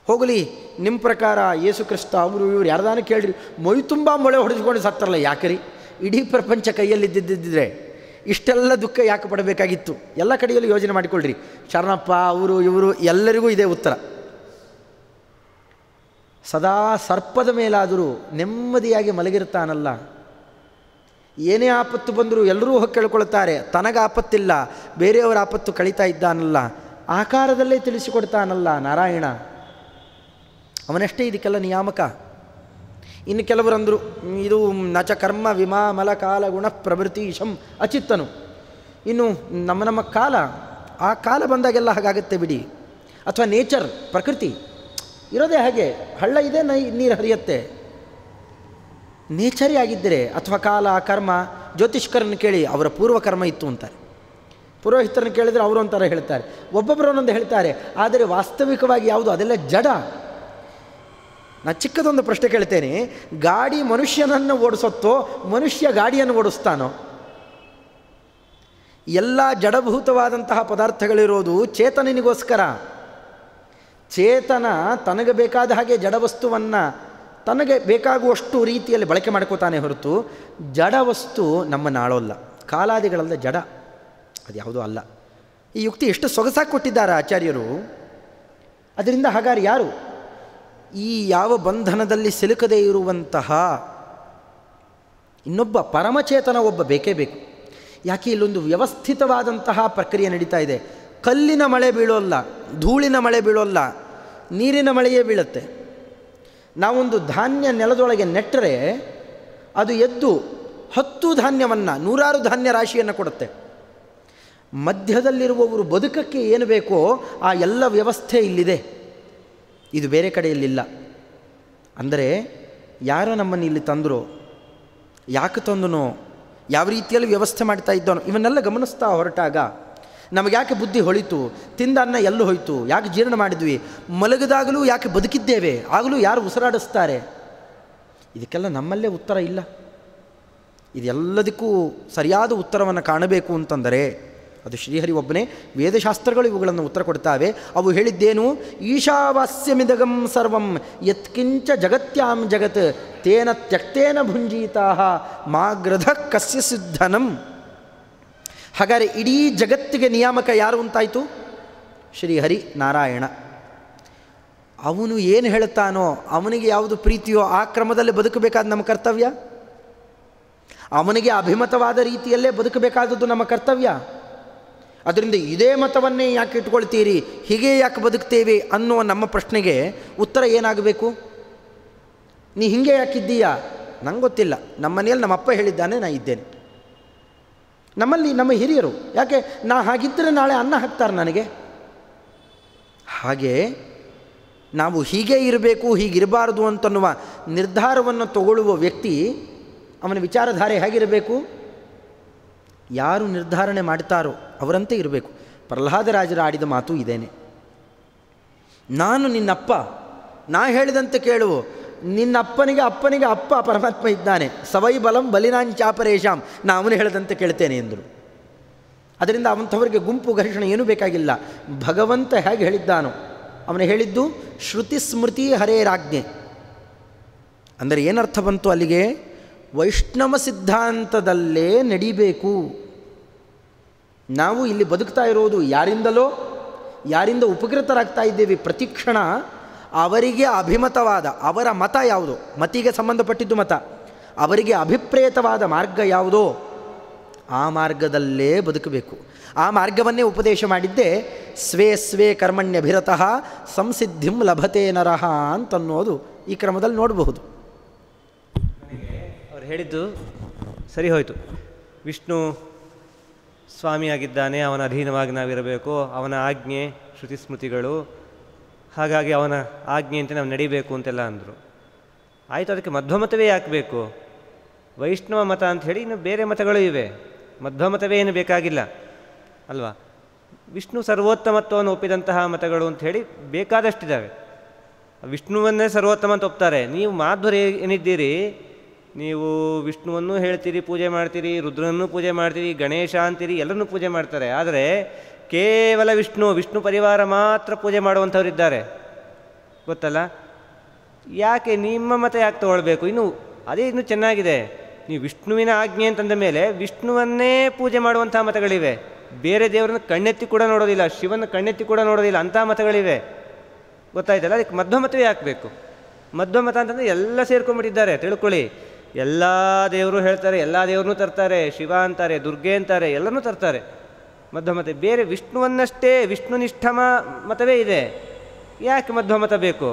ಹೋಗಲಿ ನಿಮ್ಮ ಪ್ರಕಾರ ಯೇಸು ಕ್ರಿಸ್ತ ಅವರು ಇವ್ರು ಯಾರ್ದಾನ ಕೇಳ್ರಿ ಮೈ ತುಂಬ ಮೊಳೆ ಹೊಡೆಸ್ಕೊಂಡು ಸತ್ತಾರಲ್ಲ ಯಾಕ್ರಿ ಇಡೀ ಪ್ರಪಂಚ ಕೈಯಲ್ಲಿದ್ದಿದ್ದಿದ್ರೆ ಇಷ್ಟೆಲ್ಲ ದುಃಖ ಯಾಕೆ ಪಡಬೇಕಾಗಿತ್ತು ಎಲ್ಲ ಕಡೆಯಲ್ಲೂ ಯೋಜನೆ ಮಾಡಿಕೊಳ್ಳ್ರಿ ಶರಣಪ್ಪ ಅವರು ಇವರು ಎಲ್ಲರಿಗೂ ಇದೇ ಉತ್ತರ ಸದಾ ಸರ್ಪದ ಮೇಲಾದರೂ ನೆಮ್ಮದಿಯಾಗಿ ಮಲಗಿರ್ತಾನಲ್ಲ ಏನೇ ಆಪತ್ತು ಬಂದರೂ ಎಲ್ಲರೂ ಹೋಗಿ ಕೇಳ್ಕೊಳ್ತಾರೆ ತನಗೆ ಆಪತ್ತಿಲ್ಲ ಬೇರೆಯವರ ಆಪತ್ತು ಕಳೀತಾ ಇದ್ದಾನಲ್ಲ ಆಕಾರದಲ್ಲೇ ತಿಳಿಸಿಕೊಡ್ತಾನಲ್ಲ ನಾರಾಯಣ ಅವನಷ್ಟೇ ಇದಕ್ಕೆಲ್ಲ ನಿಯಾಮಕ ಇನ್ನು ಕೆಲವರು ಅಂದರು ಇದು ನಚ ಕರ್ಮ ವಿಮಾ ಮಲ ಕಾಲ ಗುಣ ಪ್ರಭೃತೀಶಂ ಅಚಿತ್ತನು ಇನ್ನು ನಮ್ಮ ನಮ್ಮ ಕಾಲ ಆ ಕಾಲ ಬಂದಾಗೆಲ್ಲ ಹಾಗಾಗತ್ತೆ ಬಿಡಿ ಅಥವಾ ನೇಚರ್ ಪ್ರಕೃತಿ ಇರೋದೇ ಹಾಗೆ ಹಳ್ಳ ಇದೆ ನೈ ನೀರು ಹರಿಯುತ್ತೆ ನೇಚರೇ ಆಗಿದ್ದರೆ ಅಥವಾ ಕಾಲ ಕರ್ಮ ಜ್ಯೋತಿಷ್ಕರನ್ನು ಕೇಳಿ ಅವರ ಪೂರ್ವ ಕರ್ಮ ಇತ್ತು ಅಂತಾರೆ ಪುರೋಹಿತರನ್ನು ಕೇಳಿದರೆ ಅವರು ಒಂಥರ ಹೇಳ್ತಾರೆ ಒಬ್ಬೊಬ್ಬರು ಒಂದೊಂದು ಹೇಳ್ತಾರೆ ಆದರೆ ವಾಸ್ತವಿಕವಾಗಿ ಯಾವುದು ಅದೆಲ್ಲ ಜಡ ನಾ ಚಿಕ್ಕದೊಂದು ಪ್ರಶ್ನೆ ಕೇಳ್ತೇನೆ ಗಾಡಿ ಮನುಷ್ಯನನ್ನು ಓಡಿಸುತ್ತೋ ಮನುಷ್ಯ ಗಾಡಿಯನ್ನು ಓಡಿಸ್ತಾನೋ ಎಲ್ಲ ಜಡಭೂತವಾದಂತಹ ಪದಾರ್ಥಗಳಿರೋದು ಚೇತನನಿಗೋಸ್ಕರ ಚೇತನ ತನಗೆ ಬೇಕಾದ ಹಾಗೆ ಜಡವಸ್ತುವನ್ನು ತನಗೆ ಬೇಕಾಗುವಷ್ಟು ರೀತಿಯಲ್ಲಿ ಬಳಕೆ ಮಾಡ್ಕೋತಾನೆ ಹೊರತು ಜಡ ವಸ್ತು ನಮ್ಮ ನಾಳೋಲ್ಲ ಕಾಲಾದಿಗಳಲ್ಲ ಜಡ ಅದು ಯಾವುದೂ ಅಲ್ಲ ಈ ಯುಕ್ತಿ ಎಷ್ಟು ಸೊಗಸಾಗಿ ಕೊಟ್ಟಿದ್ದಾರೆ ಆಚಾರ್ಯರು ಅದರಿಂದ ಹಾಗಾದ್ರೆ ಯಾರು ಈ ಯಾವ ಬಂಧನದಲ್ಲಿ ಸಿಲುಕದೇ ಇರುವಂತಹ ಇನ್ನೊಬ್ಬ ಪರಮಚೇತನ ಒಬ್ಬ ಬೇಕೇ ಬೇಕು ಯಾಕೆ ಇಲ್ಲೊಂದು ವ್ಯವಸ್ಥಿತವಾದಂತಹ ಪ್ರಕ್ರಿಯೆ ನಡೀತಾ ಇದೆ ಕಲ್ಲಿನ ಮಳೆ ಬೀಳೋಲ್ಲ ಧೂಳಿನ ಮಳೆ ಬೀಳೋಲ್ಲ ನೀರಿನ ಮಳೆಯೇ ಬೀಳುತ್ತೆ ನಾವೊಂದು ಧಾನ್ಯ ನೆಲದೊಳಗೆ ನೆಟ್ಟರೆ ಅದು ಎದ್ದು ಹತ್ತು ಧಾನ್ಯವನ್ನು ನೂರಾರು ಧಾನ್ಯ ರಾಶಿಯನ್ನು ಕೊಡುತ್ತೆ ಮಧ್ಯದಲ್ಲಿರುವವರು ಬದುಕಕ್ಕೆ ಏನು ಬೇಕೋ ಆ ಎಲ್ಲ ವ್ಯವಸ್ಥೆ ಇಲ್ಲಿದೆ ಇದು ಬೇರೆ ಕಡೆಯಲ್ಲಿಲ್ಲ ಅಂದರೆ ಯಾರೋ ನಮ್ಮನ್ನು ಇಲ್ಲಿ ತಂದರು ಯಾಕೆ ತಂದನೋ ಯಾವ ರೀತಿಯಲ್ಲಿ ವ್ಯವಸ್ಥೆ ಮಾಡ್ತಾ ಇದ್ದಾನೋ ಇವನ್ನೆಲ್ಲ ಗಮನಿಸ್ತಾ ಹೊರಟಾಗ ನಮಗೆ ಯಾಕೆ ಬುದ್ಧಿ ಹೊಳಿತು ತಿಂದ ಅನ್ನ ಎಲ್ಲೂ ಹೋಯಿತು ಯಾಕೆ ಜೀರ್ಣ ಮಾಡಿದ್ವಿ ಮಲಗಿದಾಗಲೂ ಯಾಕೆ ಬದುಕಿದ್ದೇವೆ ಆಗಲೂ ಯಾರು ಉಸಿರಾಡಿಸ್ತಾರೆ ಇದಕ್ಕೆಲ್ಲ ನಮ್ಮಲ್ಲೇ ಉತ್ತರ ಇಲ್ಲ ಇದೆಲ್ಲದಕ್ಕೂ ಸರಿಯಾದ ಉತ್ತರವನ್ನು ಕಾಣಬೇಕು ಅಂತಂದರೆ ಅದು ಶ್ರೀಹರಿ ಒಬ್ಬನೇ ವೇದಶಾಸ್ತ್ರಗಳು ಇವುಗಳನ್ನು ಉತ್ತರ ಕೊಡ್ತಾವೆ ಅವು ಹೇಳಿದ್ದೇನು ಈಶಾವಾಸ್ಯಮಿದಗಂ ಸರ್ವಂ ಯತ್ಕಿಂಚ ಜಗತ್ಯಾಂ ಜಗತ್ ತೇನ ತ್ಯಕ್ತೇನ ಭುಂಜೀತಾ ಮಾಗ್ರಧ ಕಸ್ಯ ಸಿದ್ಧನಂ ಹಾಗಾದರೆ ಇಡೀ ಜಗತ್ತಿಗೆ ನಿಯಾಮಕ ಯಾರು ಅಂತಾಯಿತು ಶ್ರೀಹರಿ ನಾರಾಯಣ ಅವನು ಏನು ಹೇಳ್ತಾನೋ ಅವನಿಗೆ ಯಾವುದು ಪ್ರೀತಿಯೋ ಆ ಕ್ರಮದಲ್ಲಿ ಬದುಕಬೇಕಾದ ನಮ್ಮ ಕರ್ತವ್ಯ ಅವನಿಗೆ ಅಭಿಮತವಾದ ರೀತಿಯಲ್ಲೇ ಬದುಕಬೇಕಾದದ್ದು ನಮ್ಮ ಕರ್ತವ್ಯ ಅದರಿಂದ ಇದೇ ಮತವನ್ನೇ ಯಾಕೆ ಇಟ್ಕೊಳ್ತೀರಿ ಹೀಗೆ ಯಾಕೆ ಬದುಕ್ತೇವೆ ಅನ್ನೋ ನಮ್ಮ ಪ್ರಶ್ನೆಗೆ ಉತ್ತರ ಏನಾಗಬೇಕು ನೀ ಹಿಂಗೆ ಯಾಕಿದ್ದೀಯಾ ನಂಗೆ ಗೊತ್ತಿಲ್ಲ ನಮ್ಮ ಮನೆಯಲ್ಲಿ ನಮ್ಮಪ್ಪ ಹೇಳಿದ್ದಾನೆ ನಾ ಇದ್ದೇನೆ ನಮ್ಮಲ್ಲಿ ನಮ್ಮ ಹಿರಿಯರು ಯಾಕೆ ನಾ ಹಾಗಿದ್ದರೆ ನಾಳೆ ಅನ್ನ ಹಾಕ್ತಾರೆ ನನಗೆ ಹಾಗೆ ನಾವು ಹೀಗೆ ಇರಬೇಕು ಹೀಗಿರಬಾರದು ಅಂತನ್ನುವ ನಿರ್ಧಾರವನ್ನು ತಗೊಳ್ಳುವ ವ್ಯಕ್ತಿ ಅವನ ವಿಚಾರಧಾರೆ ಹೇಗಿರಬೇಕು ಯಾರು ನಿರ್ಧಾರಣೆ ಮಾಡ್ತಾರೋ ಅವರಂತೆ ಇರಬೇಕು ಪ್ರಹ್ಲಾದರಾಜರು ಆಡಿದ ಮಾತು ಇದೇನೆ ನಾನು ನಿನ್ನಪ್ಪ ನಾ ಹೇಳಿದಂತೆ ಕೇಳು ನಿನ್ನಪ್ಪನಿಗೆ ಅಪ್ಪನಿಗೆ ಅಪ್ಪ ಪರಮಾತ್ಮ ಇದ್ದಾನೆ ಸವೈ ಬಲಂ ಬಲಿನಾಂಚಾಪರೇಶಾಂ ನಾ ಅವನು ಹೇಳಿದಂತೆ ಕೇಳ್ತೇನೆ ಎಂದರು ಅದರಿಂದ ಅವಂಥವರಿಗೆ ಗುಂಪು ಘರ್ಷಣೆ ಏನೂ ಬೇಕಾಗಿಲ್ಲ ಭಗವಂತ ಹೇಗೆ ಹೇಳಿದ್ದಾನೋ ಅವನು ಹೇಳಿದ್ದು ಶ್ರುತಿ ಸ್ಮೃತಿ ಹರೇರಾಜ್ಞೆ ಅಂದರೆ ಏನರ್ಥ ಬಂತು ಅಲ್ಲಿಗೆ ವೈಷ್ಣವ ಸಿದ್ಧಾಂತದಲ್ಲೇ ನಡಿಬೇಕು ನಾವು ಇಲ್ಲಿ ಬದುಕ್ತಾ ಇರೋದು ಯಾರಿಂದಲೋ ಯಾರಿಂದ ಉಪಕೃತರಾಗ್ತಾ ಇದ್ದೇವೆ ಪ್ರತಿಕ್ಷಣ ಅವರಿಗೆ ಅಭಿಮತವಾದ ಅವರ ಮತ ಯಾವುದು ಮತಿಗೆ ಸಂಬಂಧಪಟ್ಟಿದ್ದು ಮತ ಅವರಿಗೆ ಅಭಿಪ್ರೇತವಾದ ಮಾರ್ಗ ಯಾವುದೋ ಆ ಮಾರ್ಗದಲ್ಲೇ ಬದುಕಬೇಕು ಆ ಮಾರ್ಗವನ್ನೇ ಉಪದೇಶ ಮಾಡಿದ್ದೇ ಸ್ವೇ ಸ್ವೇ ಕರ್ಮಣ್ಯಭಿರತಃ ಸಂಸಿದ್ಧಿಂ ಲಭತೆ ನರಹ ಅಂತನ್ನೋದು ಈ ಕ್ರಮದಲ್ಲಿ ನೋಡಬಹುದು ಅವ್ರು ಹೇಳಿದ್ದು ಸರಿ ಹೋಯಿತು ವಿಷ್ಣು ಸ್ವಾಮಿಯಾಗಿದ್ದಾನೆ ಅವನ ಅಧೀನವಾಗಿ ನಾವಿರಬೇಕು ಅವನ ಆಜ್ಞೆ ಶ್ರುತಿ ಸ್ಮೃತಿಗಳು ಹಾಗಾಗಿ ಅವನ ಆಜ್ಞೆಯಂತೆ ನಾವು ನಡಿಬೇಕು ಅಂತೆಲ್ಲ ಅಂದರು ಆಯಿತು ಅದಕ್ಕೆ ಮಧ್ವಮತವೇ ಯಾಕೆ ಬೇಕು ವೈಷ್ಣವ ಮತ ಅಂತ ಹೇಳಿ ಇನ್ನು ಬೇರೆ ಮತಗಳು ಇವೆ ಮಧ್ವಮತವೇ ಏನು ಬೇಕಾಗಿಲ್ಲ ಅಲ್ವಾ ವಿಷ್ಣು ಸರ್ವೋತ್ತಮತ್ವವನ್ನು ಒಪ್ಪಿದಂತಹ ಮತಗಳು ಅಂತ ಹೇಳಿ ಬೇಕಾದಷ್ಟಿದ್ದಾವೆ ವಿಷ್ಣುವನ್ನೇ ಸರ್ವೋತ್ತಮ ಅಂತ ಒಪ್ತಾರೆ ನೀವು ಮಾಧ್ವರು ಏನಿದ್ದೀರಿ ನೀವು ವಿಷ್ಣುವನ್ನು ಹೇಳ್ತೀರಿ ಪೂಜೆ ಮಾಡ್ತೀರಿ ರುದ್ರನನ್ನು ಪೂಜೆ ಮಾಡ್ತೀರಿ ಗಣೇಶ ಅಂತೀರಿ ಎಲ್ಲರನ್ನೂ ಪೂಜೆ ಮಾಡ್ತಾರೆ ಆದರೆ ಕೇವಲ ವಿಷ್ಣು ವಿಷ್ಣು ಪರಿವಾರ ಮಾತ್ರ ಪೂಜೆ ಮಾಡುವಂಥವ್ರಿದ್ದಾರೆ ಗೊತ್ತಲ್ಲ ಯಾಕೆ ನಿಮ್ಮ ಮತ ಯಾಕೆ ತಗೊಳ್ಬೇಕು ಇನ್ನು ಅದೇ ಇನ್ನೂ ಚೆನ್ನಾಗಿದೆ ನೀವು ವಿಷ್ಣುವಿನ ಆಜ್ಞೆ ಅಂತಂದ ಮೇಲೆ ವಿಷ್ಣುವನ್ನೇ ಪೂಜೆ ಮಾಡುವಂಥ ಮತಗಳಿವೆ ಬೇರೆ ದೇವರನ್ನು ಕಣ್ಣೆತ್ತಿ ಕೂಡ ನೋಡೋದಿಲ್ಲ ಶಿವನ ಕಣ್ಣೆತ್ತಿ ಕೂಡ ನೋಡೋದಿಲ್ಲ ಅಂಥ ಮತಗಳಿವೆ ಗೊತ್ತಾಯ್ತಲ್ಲ ಅದಕ್ಕೆ ಮಧ್ವ ಮತವೇ ಹಾಕಬೇಕು ಮಧ್ವ ಮತ ಅಂತಂದರೆ ಎಲ್ಲ ಸೇರ್ಕೊಂಡ್ಬಿಟ್ಟಿದ್ದಾರೆ ತಿಳ್ಕೊಳ್ಳಿ ಎಲ್ಲ ದೇವರು ಹೇಳ್ತಾರೆ ಎಲ್ಲ ದೇವ್ರನ್ನೂ ತರ್ತಾರೆ ಶಿವ ಅಂತಾರೆ ದುರ್ಗೆ ಅಂತಾರೆ ಎಲ್ಲನೂ ತರ್ತಾರೆ ಮಧ್ವ ಮತ ಬೇರೆ ವಿಷ್ಣುವನ್ನಷ್ಟೇ ವಿಷ್ಣುನಿಷ್ಠ ಮ- ಮತವೇ ಇದೆ ಯಾಕೆ ಮಧ್ವ ಮತ ಬೇಕು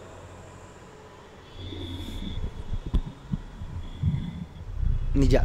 ನಿಜ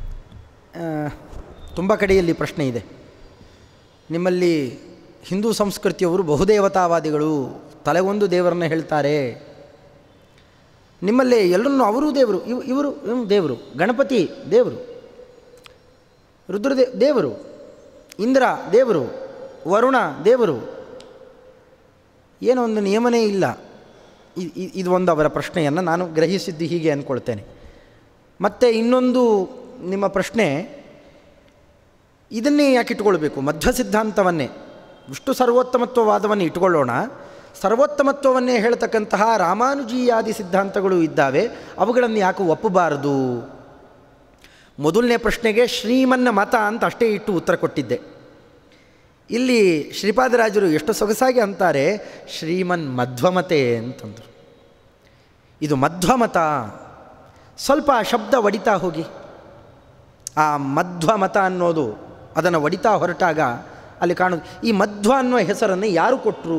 ತುಂಬ ಕಡೆಯಲ್ಲಿ ಪ್ರಶ್ನೆ ಇದೆ ನಿಮ್ಮಲ್ಲಿ ಹಿಂದೂ ಸಂಸ್ಕೃತಿಯವರು ಬಹುದೇವತಾವಾದಿಗಳು ತಲೆಗೊಂದು ದೇವರನ್ನ ಹೇಳ್ತಾರೆ ನಿಮ್ಮಲ್ಲಿ ಎಲ್ಲರನ್ನು ಅವರೂ ದೇವರು ಇವ್ ಇವರು ಹ್ಮ್, ದೇವರು ಗಣಪತಿ ದೇವರು ರುದ್ರದೇ ದೇವರು ಇಂದ್ರ ದೇವರು ವರುಣ ದೇವರು ಏನೋ ಒಂದು ನಿಯಮನೇ ಇಲ್ಲ ಇ- ಇ- ಇದು ಒಂದು ಅವರ ಪ್ರಶ್ನೆಯನ್ನು ನಾನು ಗ್ರಹಿಸಿದ್ದು ಹೀಗೆ ಅಂದ್ಕೊಳ್ತೇನೆ ಮತ್ತು ಇನ್ನೊಂದು ನಿಮ್ಮ ಪ್ರಶ್ನೆ ಇದನ್ನೇ ಯಾಕೆ ಇಟ್ಕೊಳ್ಬೇಕು ಮಧ್ವ ಸಿದ್ಧಾಂತವನ್ನೇ ವಿಷ್ಣು ಸರ್ವೋತ್ತಮತ್ವವಾದವನ್ನು ಇಟ್ಕೊಳ್ಳೋಣ ಸರ್ವೋತ್ತಮತ್ವವನ್ನೇ ಹೇಳ್ತಕ್ಕಂತಹ ರಾಮಾನುಜೀಯಾದಿ ಸಿದ್ಧಾಂತಗಳು ಇದ್ದಾವೆ ಅವುಗಳನ್ನು ಯಾಕೆ ಒಪ್ಪಬಾರದು ಮೊದಲನೇ ಪ್ರಶ್ನೆಗೆ ಶ್ರೀಮನ್ನ ಮತ ಅಂತ ಅಷ್ಟೇ ಇಟ್ಟು ಉತ್ತರ ಕೊಟ್ಟಿದ್ದೆ ಇಲ್ಲಿ ಶ್ರೀಪಾದರಾಜರು ಎಷ್ಟು ಸೊಗಸಾಗಿ ಅಂತಾರೆ ಶ್ರೀಮನ್ ಮಧ್ವಮತೆ ಅಂತಂದರು ಇದು ಮಧ್ವಮತ ಸ್ವಲ್ಪ ಆ ಶಬ್ದ ಒಡಿತಾ ಹೋಗಿ ಆ ಮಧ್ವ ಮತ ಅನ್ನೋದು ಅದನ್ನು ಒಡಿತಾ ಹೊರಟಾಗ ಅಲ್ಲಿ ಕಾಣೋದು ಈ ಮಧ್ವ ಅನ್ನೋ ಹೆಸರನ್ನು ಯಾರು ಕೊಟ್ಟರು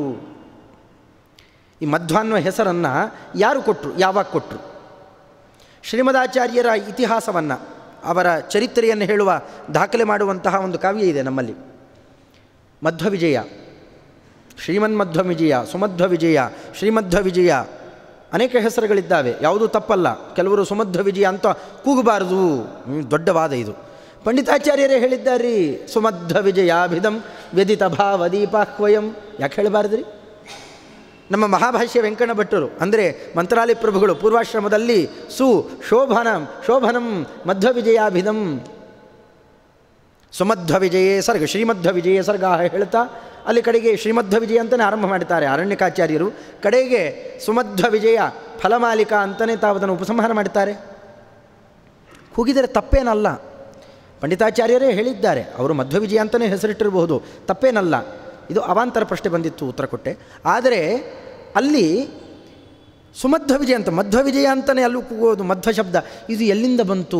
ಈ ಮಧ್ವ ಅನ್ನೋ ಹೆಸರನ್ನು ಯಾರು ಕೊಟ್ಟರು ಯಾವಾಗ ಕೊಟ್ಟರು ಶ್ರೀಮದಾಚಾರ್ಯರ ಇತಿಹಾಸವನ್ನು ಅವರ ಚರಿತ್ರೆಯನ್ನು ಹೇಳುವ ದಾಖಲೆ ಮಾಡುವಂತಹ ಒಂದು ಕಾವ್ಯ ಇದೆ ನಮ್ಮಲ್ಲಿ ಮಧ್ವ ವಿಜಯ ಶ್ರೀಮನ್ಮಧ್ವ ವಿಜಯ ಸುಮಧ್ವ ವಿಜಯ ಶ್ರೀಮಧ್ವ ವಿಜಯ ಅನೇಕ ಹೆಸರುಗಳಿದ್ದಾವೆ ಯಾವುದೂ ತಪ್ಪಲ್ಲ ಕೆಲವರು ಸುಮಧ್ವ ವಿಜಯ ಅಂತ ಕೂಗಬಾರದು ಹ್ಮ್, ದೊಡ್ಡ ವಾದ ಇದು ಪಂಡಿತಾಚಾರ್ಯರೇ ಹೇಳಿದ್ದಾರೆ ಸುಮಧ್ವ ವಿಜಯಾಭಿಧಂ ವ್ಯದಿತ ಭಾವ ದೀಪಾಹ್ವಯಂ ಯಾಕೆ ಹೇಳಬಾರ್ದ್ರಿ ನಮ್ಮ ಮಹಾಭಾಷ್ಯ ವೆಂಕಣ್ಣ ಭಟ್ಟರು ಅಂದರೆ ಮಂತ್ರಾಲಯ ಪ್ರಭುಗಳು ಪೂರ್ವಾಶ್ರಮದಲ್ಲಿ ಸು ಶೋಭನಂ ಶೋಭನಂ ಮಧ್ವ ವಿಜಯಾಭಿಧಂ ಸುಮಧ್ವ ವಿಜಯೇ ಸರ್ಗ ಶ್ರೀಮಧ್ವ ವಿಜಯೇ ಸರ್ಗ ಹೇಳ್ತಾ ಅಲ್ಲಿ ಕಡೆಗೆ ಶ್ರೀಮಧ್ವ ವಿಜಯ ಅಂತಲೇ ಆರಂಭ ಮಾಡ್ತಾರೆ ಅರಣ್ಯಕಾಚಾರ್ಯರು ಕಡೆಗೆ ಸುಮಧ್ವ ವಿಜಯ ಫಲಮಾಲಿಕಾ ಅಂತಲೇ ತಾವು ಅದನ್ನು ಉಪಸಂಹಾರ ಮಾಡ್ತಾರೆ ಕೂಗಿದರೆ ತಪ್ಪೇನಲ್ಲ ಪಂಡಿತಾಚಾರ್ಯರೇ ಹೇಳಿದ್ದಾರೆ ಅವರು ಮಧ್ವ ವಿಜಯ ಅಂತಲೇ ಹೆಸರಿಟ್ಟಿರಬಹುದು ತಪ್ಪೇನಲ್ಲ ಇದು ಅವಾಂತರ ಪ್ರಶ್ನೆ ಬಂದಿತ್ತು ಉತ್ತರ ಕೊಟ್ಟೆ ಆದರೆ ಅಲ್ಲಿ ಸುಮಧ್ವ ವಿಜಯ ಅಂತ ಮಧ್ವ ವಿಜಯ ಅಂತಲೇ ಅಲ್ಲೂ ಕೂಗೋದು ಮಧ್ವ ಶಬ್ದ ಇದು ಎಲ್ಲಿಂದ ಬಂತು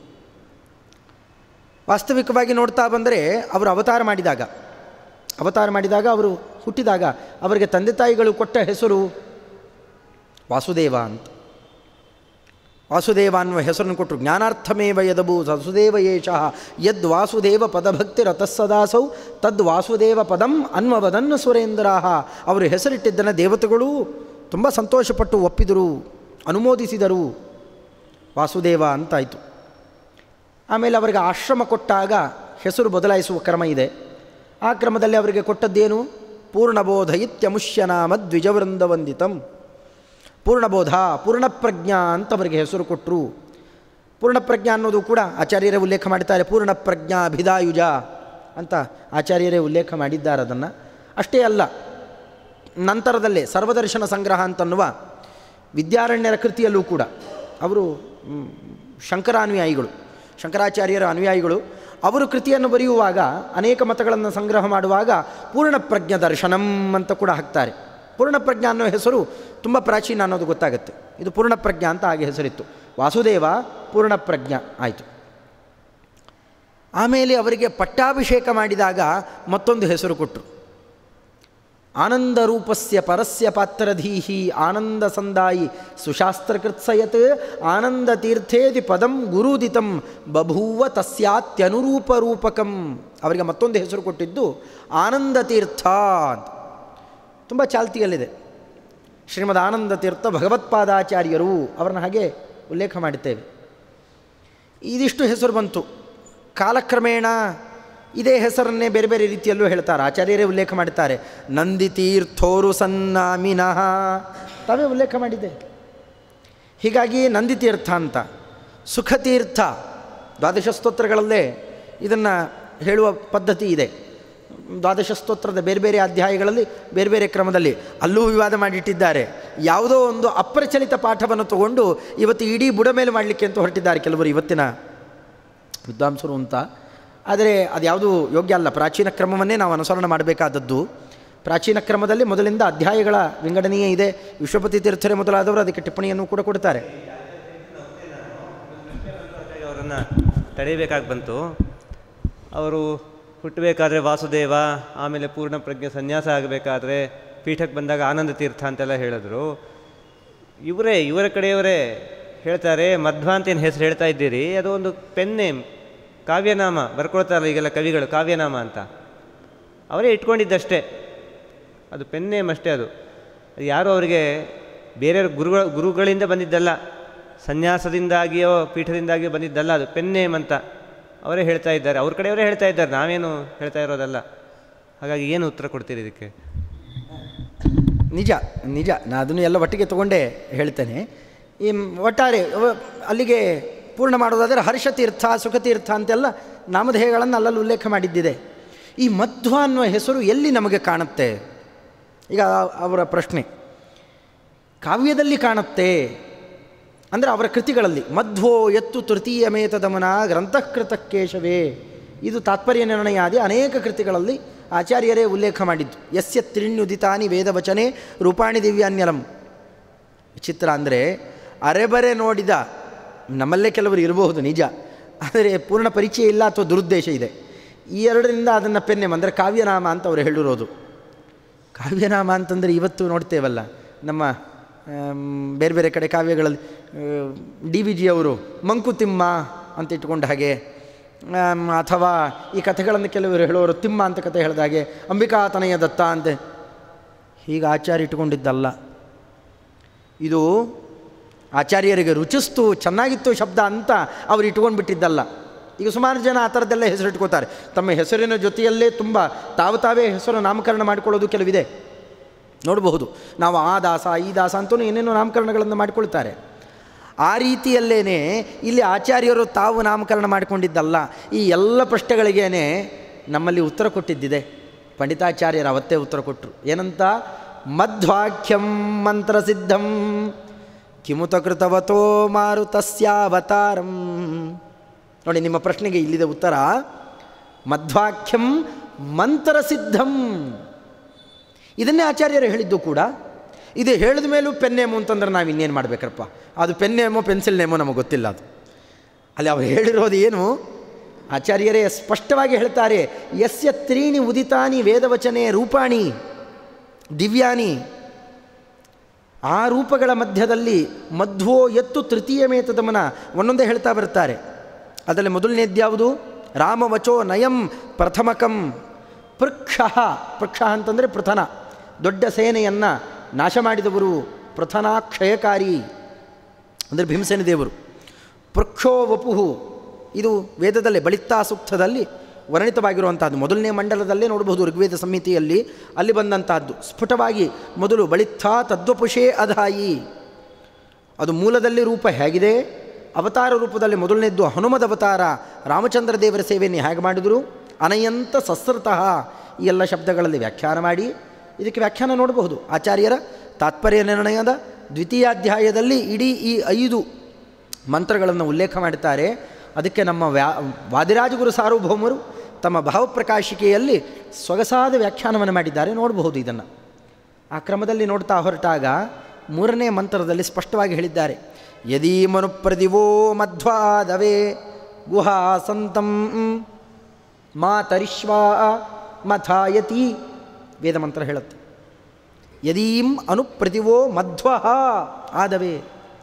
ವಾಸ್ತವಿಕವಾಗಿ ನೋಡ್ತಾ ಬಂದರೆ ಅವರು ಅವತಾರ ಮಾಡಿದಾಗ ಅವತಾರ ಮಾಡಿದಾಗ ಅವರು ಹುಟ್ಟಿದಾಗ ಅವರಿಗೆ ತಂದೆ ತಾಯಿಗಳು ಕೊಟ್ಟ ಹೆಸರು ವಾಸುದೇವ ಅಂತ ವಾಸುದೇವ ಅನ್ನುವ ಹೆಸರನ್ನು ಕೊಟ್ಟರು ಜ್ಞಾನಾರ್ಥಮೇವ ಯದಬು ವಸುದೇವ ಏಷಃ ಯದ್ ವಾಸುದೇವ ಪದಭಕ್ತಿ ರತಸ್ಸದಾಸೌ ತದ್ ವಾಸುದೇವ ಪದಂ ಅನ್ವವದನ್ನು ಸುರೇಂದ್ರಾಹ ಅವರು ಹೆಸರಿಟ್ಟಿದ್ದನ್ನು ದೇವತೆಗಳು ತುಂಬ ಸಂತೋಷಪಟ್ಟು ಒಪ್ಪಿದರು ಅನುಮೋದಿಸಿದರು ವಾಸುದೇವ ಅಂತಾಯಿತು ಆಮೇಲೆ ಅವರಿಗೆ ಆಶ್ರಮ ಕೊಟ್ಟಾಗ ಹೆಸರು ಬದಲಾಯಿಸುವ ಕ್ರಮ ಇದೆ ಆ ಕ್ರಮದಲ್ಲಿ ಅವರಿಗೆ ಕೊಟ್ಟದ್ದೇನು ಪೂರ್ಣಬೋಧ ಇತ್ಯಮುಷ್ಯನಾಮ ದ್ವಿಜವೃಂದವಂದಿತಂ ಪೂರ್ಣಬೋಧ ಪೂರ್ಣಪ್ರಜ್ಞಾ ಅಂತ ಅವರಿಗೆ ಹೆಸರು ಕೊಟ್ಟರು ಪೂರ್ಣಪ್ರಜ್ಞಾ ಅನ್ನೋದು ಕೂಡ ಆಚಾರ್ಯರೇ ಉಲ್ಲೇಖ ಮಾಡ್ತಾರೆ ಪೂರ್ಣಪ್ರಜ್ಞಾ ಅಭಿದಾಯುಜ ಅಂತ ಆಚಾರ್ಯರೇ ಉಲ್ಲೇಖ ಮಾಡಿದ್ದಾರೆ ಅದನ್ನು ಅಷ್ಟೇ ಅಲ್ಲ ನಂತರದಲ್ಲೇ ಸರ್ವದರ್ಶನ ಸಂಗ್ರಹ ಅಂತನ್ನುವ ವಿದ್ಯಾರಣ್ಯರ ಕೃತಿಯಲ್ಲೂ ಕೂಡ ಅವರು ಮ್, ಶಂಕರಾನುಯಾಯಿಗಳು ಶಂಕರಾಚಾರ್ಯರ ಅನುಯಾಯಿಗಳು ಅವರು ಕೃತಿಯನ್ನು ಬರೆಯುವಾಗ ಅನೇಕ ಮತಗಳನ್ನು ಸಂಗ್ರಹ ಮಾಡುವಾಗ ಪೂರ್ಣಪ್ರಜ್ಞ ದರ್ಶನಂ ಅಂತ ಕೂಡ ಹಾಕ್ತಾರೆ ಪೂರ್ಣಪ್ರಜ್ಞ ಅನ್ನೋ ಹೆಸರು ತುಂಬ ಪ್ರಾಚೀನ ಅನ್ನೋದು ಗೊತ್ತಾಗುತ್ತೆ ಇದು ಪೂರ್ಣಪ್ರಜ್ಞ ಅಂತ ಹಾಗೆ ಹೆಸರಿತ್ತು ವಾಸುದೇವ ಪೂರ್ಣಪ್ರಜ್ಞ ಆಯಿತು ಆಮೇಲೆ ಅವರಿಗೆ ಪಟ್ಟಾಭಿಷೇಕ ಮಾಡಿದಾಗ ಮತ್ತೊಂದು ಹೆಸರು ಕೊಟ್ಟರು ಆನಂದರೂಪಸ್ಯ ಪರಸ್ಯ ಪಾತ್ರಧೀಹಿ ಆನಂದ ಸಂದಾಯಿ ಸುಶಾಸ್ತ್ರಕೃತ್ಸಯತ್ ಆನಂದ ತೀರ್ಥೇದಿ ಪದಂ ಗುರುದಿತಂ ಬಭೂವ ತಸ್ಯಾತ್ಯನುರೂಪ ರೂಪಕಂ ಅವರಿಗೆ ಮತ್ತೊಂದು ಹೆಸರು ಕೊಟ್ಟಿದ್ದು ಆನಂದ ತೀರ್ಥ ಅಂತ ತುಂಬ ಚಾಲ್ತಿಯಲ್ಲಿದೆ ಶ್ರೀಮದ್ ಆನಂದ ತೀರ್ಥ ಭಗವತ್ಪಾದಾಚಾರ್ಯರು ಅವರನ್ನ ಹಾಗೆ ಉಲ್ಲೇಖ ಮಾಡುತ್ತೇವೆ ಇದಿಷ್ಟು ಹೆಸರು ಬಂತು ಕಾಲಕ್ರಮೇಣ ಇದೇ ಹೆಸರನ್ನೇ ಬೇರೆ ಬೇರೆ ರೀತಿಯಲ್ಲೂ ಹೇಳ್ತಾರೆ ಆಚಾರ್ಯರೇ ಉಲ್ಲೇಖ ಮಾಡುತ್ತಾರೆ ನಂದಿ ತೀರ್ಥೋರು ಸನ್ನಾಮಿನಃ ತಾವೇ ಉಲ್ಲೇಖ ಮಾಡಿದ್ದೆ ಹೀಗಾಗಿ ನಂದಿ ತೀರ್ಥ ಅಂತ ಸುಖತೀರ್ಥ ದ್ವಾದಶ ಸ್ತೋತ್ರಗಳಲ್ಲೇ ಇದನ್ನು ಹೇಳುವ ಪದ್ಧತಿ ಇದೆ ದ್ವಾದಶ ಸ್ತೋತ್ರದ ಬೇರೆ ಬೇರೆ ಅಧ್ಯಾಯಗಳಲ್ಲಿ ಬೇರೆ ಬೇರೆ ಕ್ರಮದಲ್ಲಿ ಅಲ್ಲೂ ವಿವಾದ ಮಾಡಿಟ್ಟಿದ್ದಾರೆ ಯಾವುದೋ ಒಂದು ಅಪ್ರಚಲಿತ ಪಾಠವನ್ನು ತಗೊಂಡು ಇವತ್ತು ಇಡೀ ಬುಡ ಮೇಲೆ ಮಾಡಲಿಕ್ಕೆ ಅಂತ ಹೊರಟಿದ್ದಾರೆ ಕೆಲವರು ಇವತ್ತಿನ ವಿದ್ವಾಂಸರು ಅಂತ ಆದರೆ ಅದು ಯಾವುದು ಯೋಗ್ಯ ಅಲ್ಲ ಪ್ರಾಚೀನ ಕ್ರಮವನ್ನೇ ನಾವು ಅನುಸರಣೆ ಮಾಡಬೇಕಾದದ್ದು ಪ್ರಾಚೀನ ಕ್ರಮದಲ್ಲಿ ಮೊದಲಿಂದ ಅಧ್ಯಾಯಗಳ ವಿಂಗಡಣೆಯೇ ಇದೆ ವಿಶ್ವಪತಿ ತೀರ್ಥರೆ ಮೊದಲಾದವರು ಅದಕ್ಕೆ ಟಿಪ್ಪಣಿಯನ್ನು ಕೂಡ ಕೊಡ್ತಾರೆ ಅವರನ್ನು ತಡೆಯಬೇಕಾಗಿ ಬಂತು ಅವರು ಹುಟ್ಟಬೇಕಾದ್ರೆ ವಾಸುದೇವ ಆಮೇಲೆ ಪೂರ್ಣ ಪ್ರಜ್ಞೆ ಸನ್ಯಾಸ ಆಗಬೇಕಾದ್ರೆ ಪೀಠಕ್ಕೆ ಬಂದಾಗ ಆನಂದ ತೀರ್ಥ ಅಂತೆಲ್ಲ ಹೇಳಿದ್ರು ಇವರೇ ಇವರ ಕಡೆಯವರೇ ಹೇಳ್ತಾರೆ ಮಧ್ವ ಅಂತ ಏನು ಹೆಸರು ಹೇಳ್ತಾ ಇದ್ದೀರಿ ಅದು ಒಂದು ಪೆನ್ ನೇಮ್ ಕಾವ್ಯನಾಮ ಬರ್ಕೊಳ್ತಾರಲ್ಲ ಈಗೆಲ್ಲ ಕವಿಗಳು ಕಾವ್ಯನಾಮ ಅಂತ ಅವರೇ ಇಟ್ಕೊಂಡಿದ್ದಷ್ಟೇ ಅದು ಪೆನ್ ನೇಮ್ ಅಷ್ಟೇ ಅದು ಅದು ಯಾರೂ ಅವರಿಗೆ ಬೇರೆ ಗುರುಗಳ ಗುರುಗಳಿಂದ ಬಂದಿದ್ದಲ್ಲ ಸನ್ಯಾಸದಿಂದಾಗಿಯೋ ಪೀಠದಿಂದಾಗಿಯೋ ಬಂದಿದ್ದಲ್ಲ ಅದು ಪೆನ್ ನೇಮ್ ಅಂತ ಅವರೇ ಹೇಳ್ತಾ ಇದ್ದಾರೆ ಅವ್ರ ಕಡೆಯವರೇ ಹೇಳ್ತಾ ಇದ್ದಾರೆ ನಾವೇನು ಹೇಳ್ತಾ ಇರೋದಲ್ಲ ಹಾಗಾಗಿ ಏನು ಉತ್ತರ ಕೊಡ್ತೀರಿ ಇದಕ್ಕೆ ನಿಜ ನಿಜ ನಾನು ಅದನ್ನು ಎಲ್ಲ ಒಟ್ಟಿಗೆ ತಗೊಂಡೇ ಹೇಳ್ತೇನೆ ಈ ಮ್- ಒಟ್ಟಾರೆ ಅವ- ಅಲ್ಲಿಗೆ ಪೂರ್ಣ ಮಾಡೋದಾದರೆ ಹರ್ಷತೀರ್ಥ ಸುಖತೀರ್ಥ ಅಂತೆಲ್ಲ ನಾಮಧೇಯಗಳನ್ನು ಅಲ್ಲಲ್ಲಿ ಉಲ್ಲೇಖ ಮಾಡಿದ್ದಿದೆ ಈ ಮಧ್ವ ಅನ್ನುವ ಹೆಸರು ಎಲ್ಲಿ ನಮಗೆ ಕಾಣುತ್ತೆ ಈಗ ಅವರ ಪ್ರಶ್ನೆ ಕಾವ್ಯದಲ್ಲಿ ಕಾಣುತ್ತೆ ಅಂದರೆ ಅವರ ಕೃತಿಗಳಲ್ಲಿ ಮಧ್ವೋ ಎತ್ತು ತೃತೀಯ ಮೇತದಮನ ಗ್ರಂಥಕೃತ ಕೇಶವೇ ಇದು ತಾತ್ಪರ್ಯ ನಿರ್ಣಯಾದಿ ಅನೇಕ ಕೃತಿಗಳಲ್ಲಿ ಆಚಾರ್ಯರೇ ಉಲ್ಲೇಖ ಮಾಡಿದ್ದು ಯಸ್ಯ ತ್ರಿಣ್ಯುದಿತಾನಿ ವೇದವಚನೆ ರೂಪಾಣಿ ದಿವ್ಯಾನ್ಯಲಂ ವಿಚಿತ್ರ ಅಂದರೆ ಅರೆಬರೆ ನೋಡಿದ ನಮ್ಮಲ್ಲೇ ಕೆಲವರು ಇರಬಹುದು ನಿಜ ಆದರೆ ಪೂರ್ಣ ಪರಿಚಯ ಇಲ್ಲ ಅಥವಾ ದುರುದ್ದೇಶ ಇದೆ ಈ ಎರಡರಿಂದ ಅದನ್ನು ಪೆನ್ನೆಮ್ ಅಂದರೆ ಕಾವ್ಯನಾಮ ಅಂತ ಅವರು ಹೇಳಿರೋದು ಕಾವ್ಯನಾಮ ಅಂತಂದರೆ ಇವತ್ತು ನೋಡ್ತೇವಲ್ಲ ನಮ್ಮ ಆಮ್, ಬೇರೆ ಬೇರೆ ಕಡೆ ಕಾವ್ಯಗಳಲ್ಲಿ ಡಿ ವಿ ಜಿಯವರು ಮಂಕುತಿಮ್ಮ ಅಂತ ಇಟ್ಕೊಂಡ ಹಾಗೆ ಆಮ್, ಅಥವಾ ಈ ಕಥೆಗಳನ್ನು ಕೆಲವರು ಹೇಳೋರು ತಿಮ್ಮ ಅಂತ ಕಥೆ ಹೇಳಿದ ಹಾಗೆ ಅಂಬಿಕಾತನಯ ದತ್ತ ಅಂತೆ ಹೀಗೆ ಆಚಾರ್ಯ ಇಟ್ಕೊಂಡಿದ್ದಲ್ಲ ಇದು ಆಚಾರ್ಯರಿಗೆ ರುಚಿಸ್ತು ಚೆನ್ನಾಗಿತ್ತು ಶಬ್ದ ಅಂತ ಅವ್ರು ಇಟ್ಕೊಂಡು ಬಿಟ್ಟಿದ್ದಲ್ಲ ಈಗ ಸುಮಾರು ಜನ ಆ ಥರದ್ದೆಲ್ಲ ಹೆಸರು ಇಟ್ಕೋತಾರೆ ತಮ್ಮ ಹೆಸರಿನ ಜೊತೆಯಲ್ಲೇ ತುಂಬ ತಾವು ತಾವೇ ಹೆಸರು ನಾಮಕರಣ ಮಾಡಿಕೊಳ್ಳೋದು ಕೆಲವಿದೆ ನೋಡಬಹುದು ನಾವು ಆ ದಾಸ ಈ ದಾಸ ಅಂತೂ ಏನೇನೋ ನಾಮಕರಣಗಳನ್ನು ಮಾಡಿಕೊಳ್ತಾರೆ ಆ ರೀತಿಯಲ್ಲೇನೆ ಇಲ್ಲಿ ಆಚಾರ್ಯರು ತಾವು ನಾಮಕರಣ ಮಾಡಿಕೊಂಡಿದ್ದಲ್ಲ ಈ ಎಲ್ಲ ಪ್ರಶ್ನೆಗಳಿಗೇನೆ ನಮ್ಮಲ್ಲಿ ಉತ್ತರ ಕೊಟ್ಟಿದ್ದಿದೆ ಪಂಡಿತಾಚಾರ್ಯರು ಅವತ್ತೇ ಉತ್ತರ ಕೊಟ್ಟರು ಏನಂತ ಮಧ್ವಾಖ್ಯಂ ಮಂತ್ರಸಿದ್ಧಂ ಕಿಮುತ ಕೃತವತೋ ಮಾರುತಸ್ಯಾವತಾರಂ ನೋಡಿ ನಿಮ್ಮ ಪ್ರಶ್ನೆಗೆ ಇಲ್ಲಿದೆ ಉತ್ತರ ಮಧ್ವಾಖ್ಯಂ ಮಂತ್ರಸಿದ್ಧಂ ಇದನ್ನೇ ಆಚಾರ್ಯರು ಹೇಳಿದ್ದು ಕೂಡ ಇದು ಹೇಳಿದ ಮೇಲೂ ಪೆನ್ ನೇಮು ಅಂತಂದ್ರೆ ನಾವು ಇನ್ನೇನು ಮಾಡಬೇಕಪ್ಪ ಅದು ಪೆನ್ ನೇಮೋ ಪೆನ್ಸಿಲ್ ನೇಮೋ ನಮಗೆ ಗೊತ್ತಿಲ್ಲ ಅದು ಅಲ್ಲಿ ಅವ್ರು ಹೇಳಿರೋದು ಏನು ಆಚಾರ್ಯರೇ ಸ್ಪಷ್ಟವಾಗಿ ಹೇಳ್ತಾರೆ ಯಸ್ಯ ತ್ರೀಣಿ ಉದಿತಾನಿ ವೇದವಚನೆ ರೂಪಾಣಿ ದಿವ್ಯಾನಿ ಆ ರೂಪಗಳ ಮಧ್ಯದಲ್ಲಿ ಮಧ್ವೋ ಎತ್ತು ತೃತೀಯ ಮೇತದಮನ ಒಂದೊಂದೇ ಹೇಳ್ತಾ ಬರ್ತಾರೆ ಅದರಲ್ಲಿ ಮೊದಲನೇದ್ಯಾವುದು ರಾಮವಚೋ ನಯಂ ಪ್ರಥಮಕಂ ಪೃಕ್ಷ ಪೃಕ್ಷ ಅಂತಂದರೆ ಪೃಥನ ದೊಡ್ಡ ಸೇನೆಯನ್ನು ನಾಶ ಮಾಡಿದವರು ಪ್ರಥನ ಕ್ಷಯಕಾರಿ ಅಂದರೆ ಭೀಮಸೇನ ದೇವರು ಪೃಕ್ಷೋ ವಪುಹು ಇದು ವೇದದಲ್ಲೇ ಬಳಿತ್ತಾ ಸೂಕ್ತದಲ್ಲಿ ವರ್ಣಿತವಾಗಿರುವಂಥದ್ದು ಮೊದಲನೇ ಮಂಡಲದಲ್ಲೇ ನೋಡಬಹುದು ಋಗ್ವೇದ ಸಂಹಿತೆಯಲ್ಲಿ ಅಲ್ಲಿ ಬಂದಂತಹದ್ದು ಸ್ಫುಟವಾಗಿ ಮೊದಲು ಬಳಿತ್ಥಾ ತದ್ವಪುಷೇ ಅಧಾಯಿ ಅದು ಮೂಲದಲ್ಲಿ ರೂಪ ಹೇಗಿದೆ ಅವತಾರ ರೂಪದಲ್ಲಿ ಮೊದಲನೇದ್ದು ಹನುಮದ ಅವತಾರ ರಾಮಚಂದ್ರ ದೇವರ ಸೇವೆಯನ್ನು ಹೇಗೆ ಮಾಡಿದರು ಅನಯಂತ ಸಸ್ರತಃ ಈ ಎಲ್ಲ ಶಬ್ದಗಳಲ್ಲಿ ವ್ಯಾಖ್ಯಾನ ಮಾಡಿ ಇದಕ್ಕೆ ವ್ಯಾಖ್ಯಾನ ನೋಡಬಹುದು ಆಚಾರ್ಯರ ತಾತ್ಪರ್ಯ ನಿರ್ಣಯದ ದ್ವಿತೀಯಾಧ್ಯಾಯದಲ್ಲಿ ಇಡೀ ಈ ಐದು ಮಂತ್ರಗಳನ್ನು ಉಲ್ಲೇಖ ಮಾಡುತ್ತಾರೆ ಅದಕ್ಕೆ ನಮ್ಮ ವ್ಯಾ ವಾದಿರಾಜಗುರು ಸಾರ್ವಭೌಮರು ತಮ್ಮ ಭಾವಪ್ರಕಾಶಿಕೆಯಲ್ಲಿ ಸೊಗಸಾದ ವ್ಯಾಖ್ಯಾನವನ್ನು ಮಾಡಿದ್ದಾರೆ ನೋಡಬಹುದು ಇದನ್ನು ಆ ಕ್ರಮದಲ್ಲಿ ನೋಡ್ತಾ ಹೊರಟಾಗ ಮೂರನೇ ಮಂತ್ರದಲ್ಲಿ ಸ್ಪಷ್ಟವಾಗಿ ಹೇಳಿದ್ದಾರೆ ಯದೀ ಮನುಪ್ರದಿವೋ ಮಧ್ವಾದವೇ ಗುಹಾ ಸಂತಂ ಮಾತರಿಶ್ವಾ ಮಥಾಯತಿ ವೇದ ಮಂತ್ರ ಹೇಳುತ್ತೆ ಯದೀಂ ಅನುಪ್ರತಿವೋ ಮಧ್ವ ಆದವೇ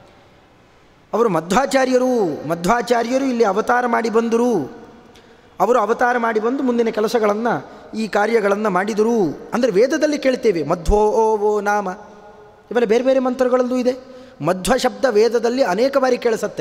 ಅವರು ಮಧ್ವಾಚಾರ್ಯರು ಮಧ್ವಾಚಾರ್ಯರು ಇಲ್ಲಿ ಅವತಾರ ಮಾಡಿ ಬಂದರು ಅವರು ಅವತಾರ ಮಾಡಿ ಬಂದು ಮುಂದಿನ ಕೆಲಸಗಳನ್ನು ಈ ಕಾರ್ಯಗಳನ್ನು ಮಾಡಿದರು ಅಂದರೆ ವೇದದಲ್ಲಿ ಕೇಳ್ತೇವೆ ಮಧ್ವೋ ಓ ಓ ನಾಮ ಇವೆಲ್ಲ ಬೇರೆ ಬೇರೆ ಮಂತ್ರಗಳಲ್ಲೂ ಇದೆ ಮಧ್ವ ಶಬ್ದ ವೇದದಲ್ಲಿ ಅನೇಕ ಬಾರಿ ಕೇಳಿಸತ್ತೆ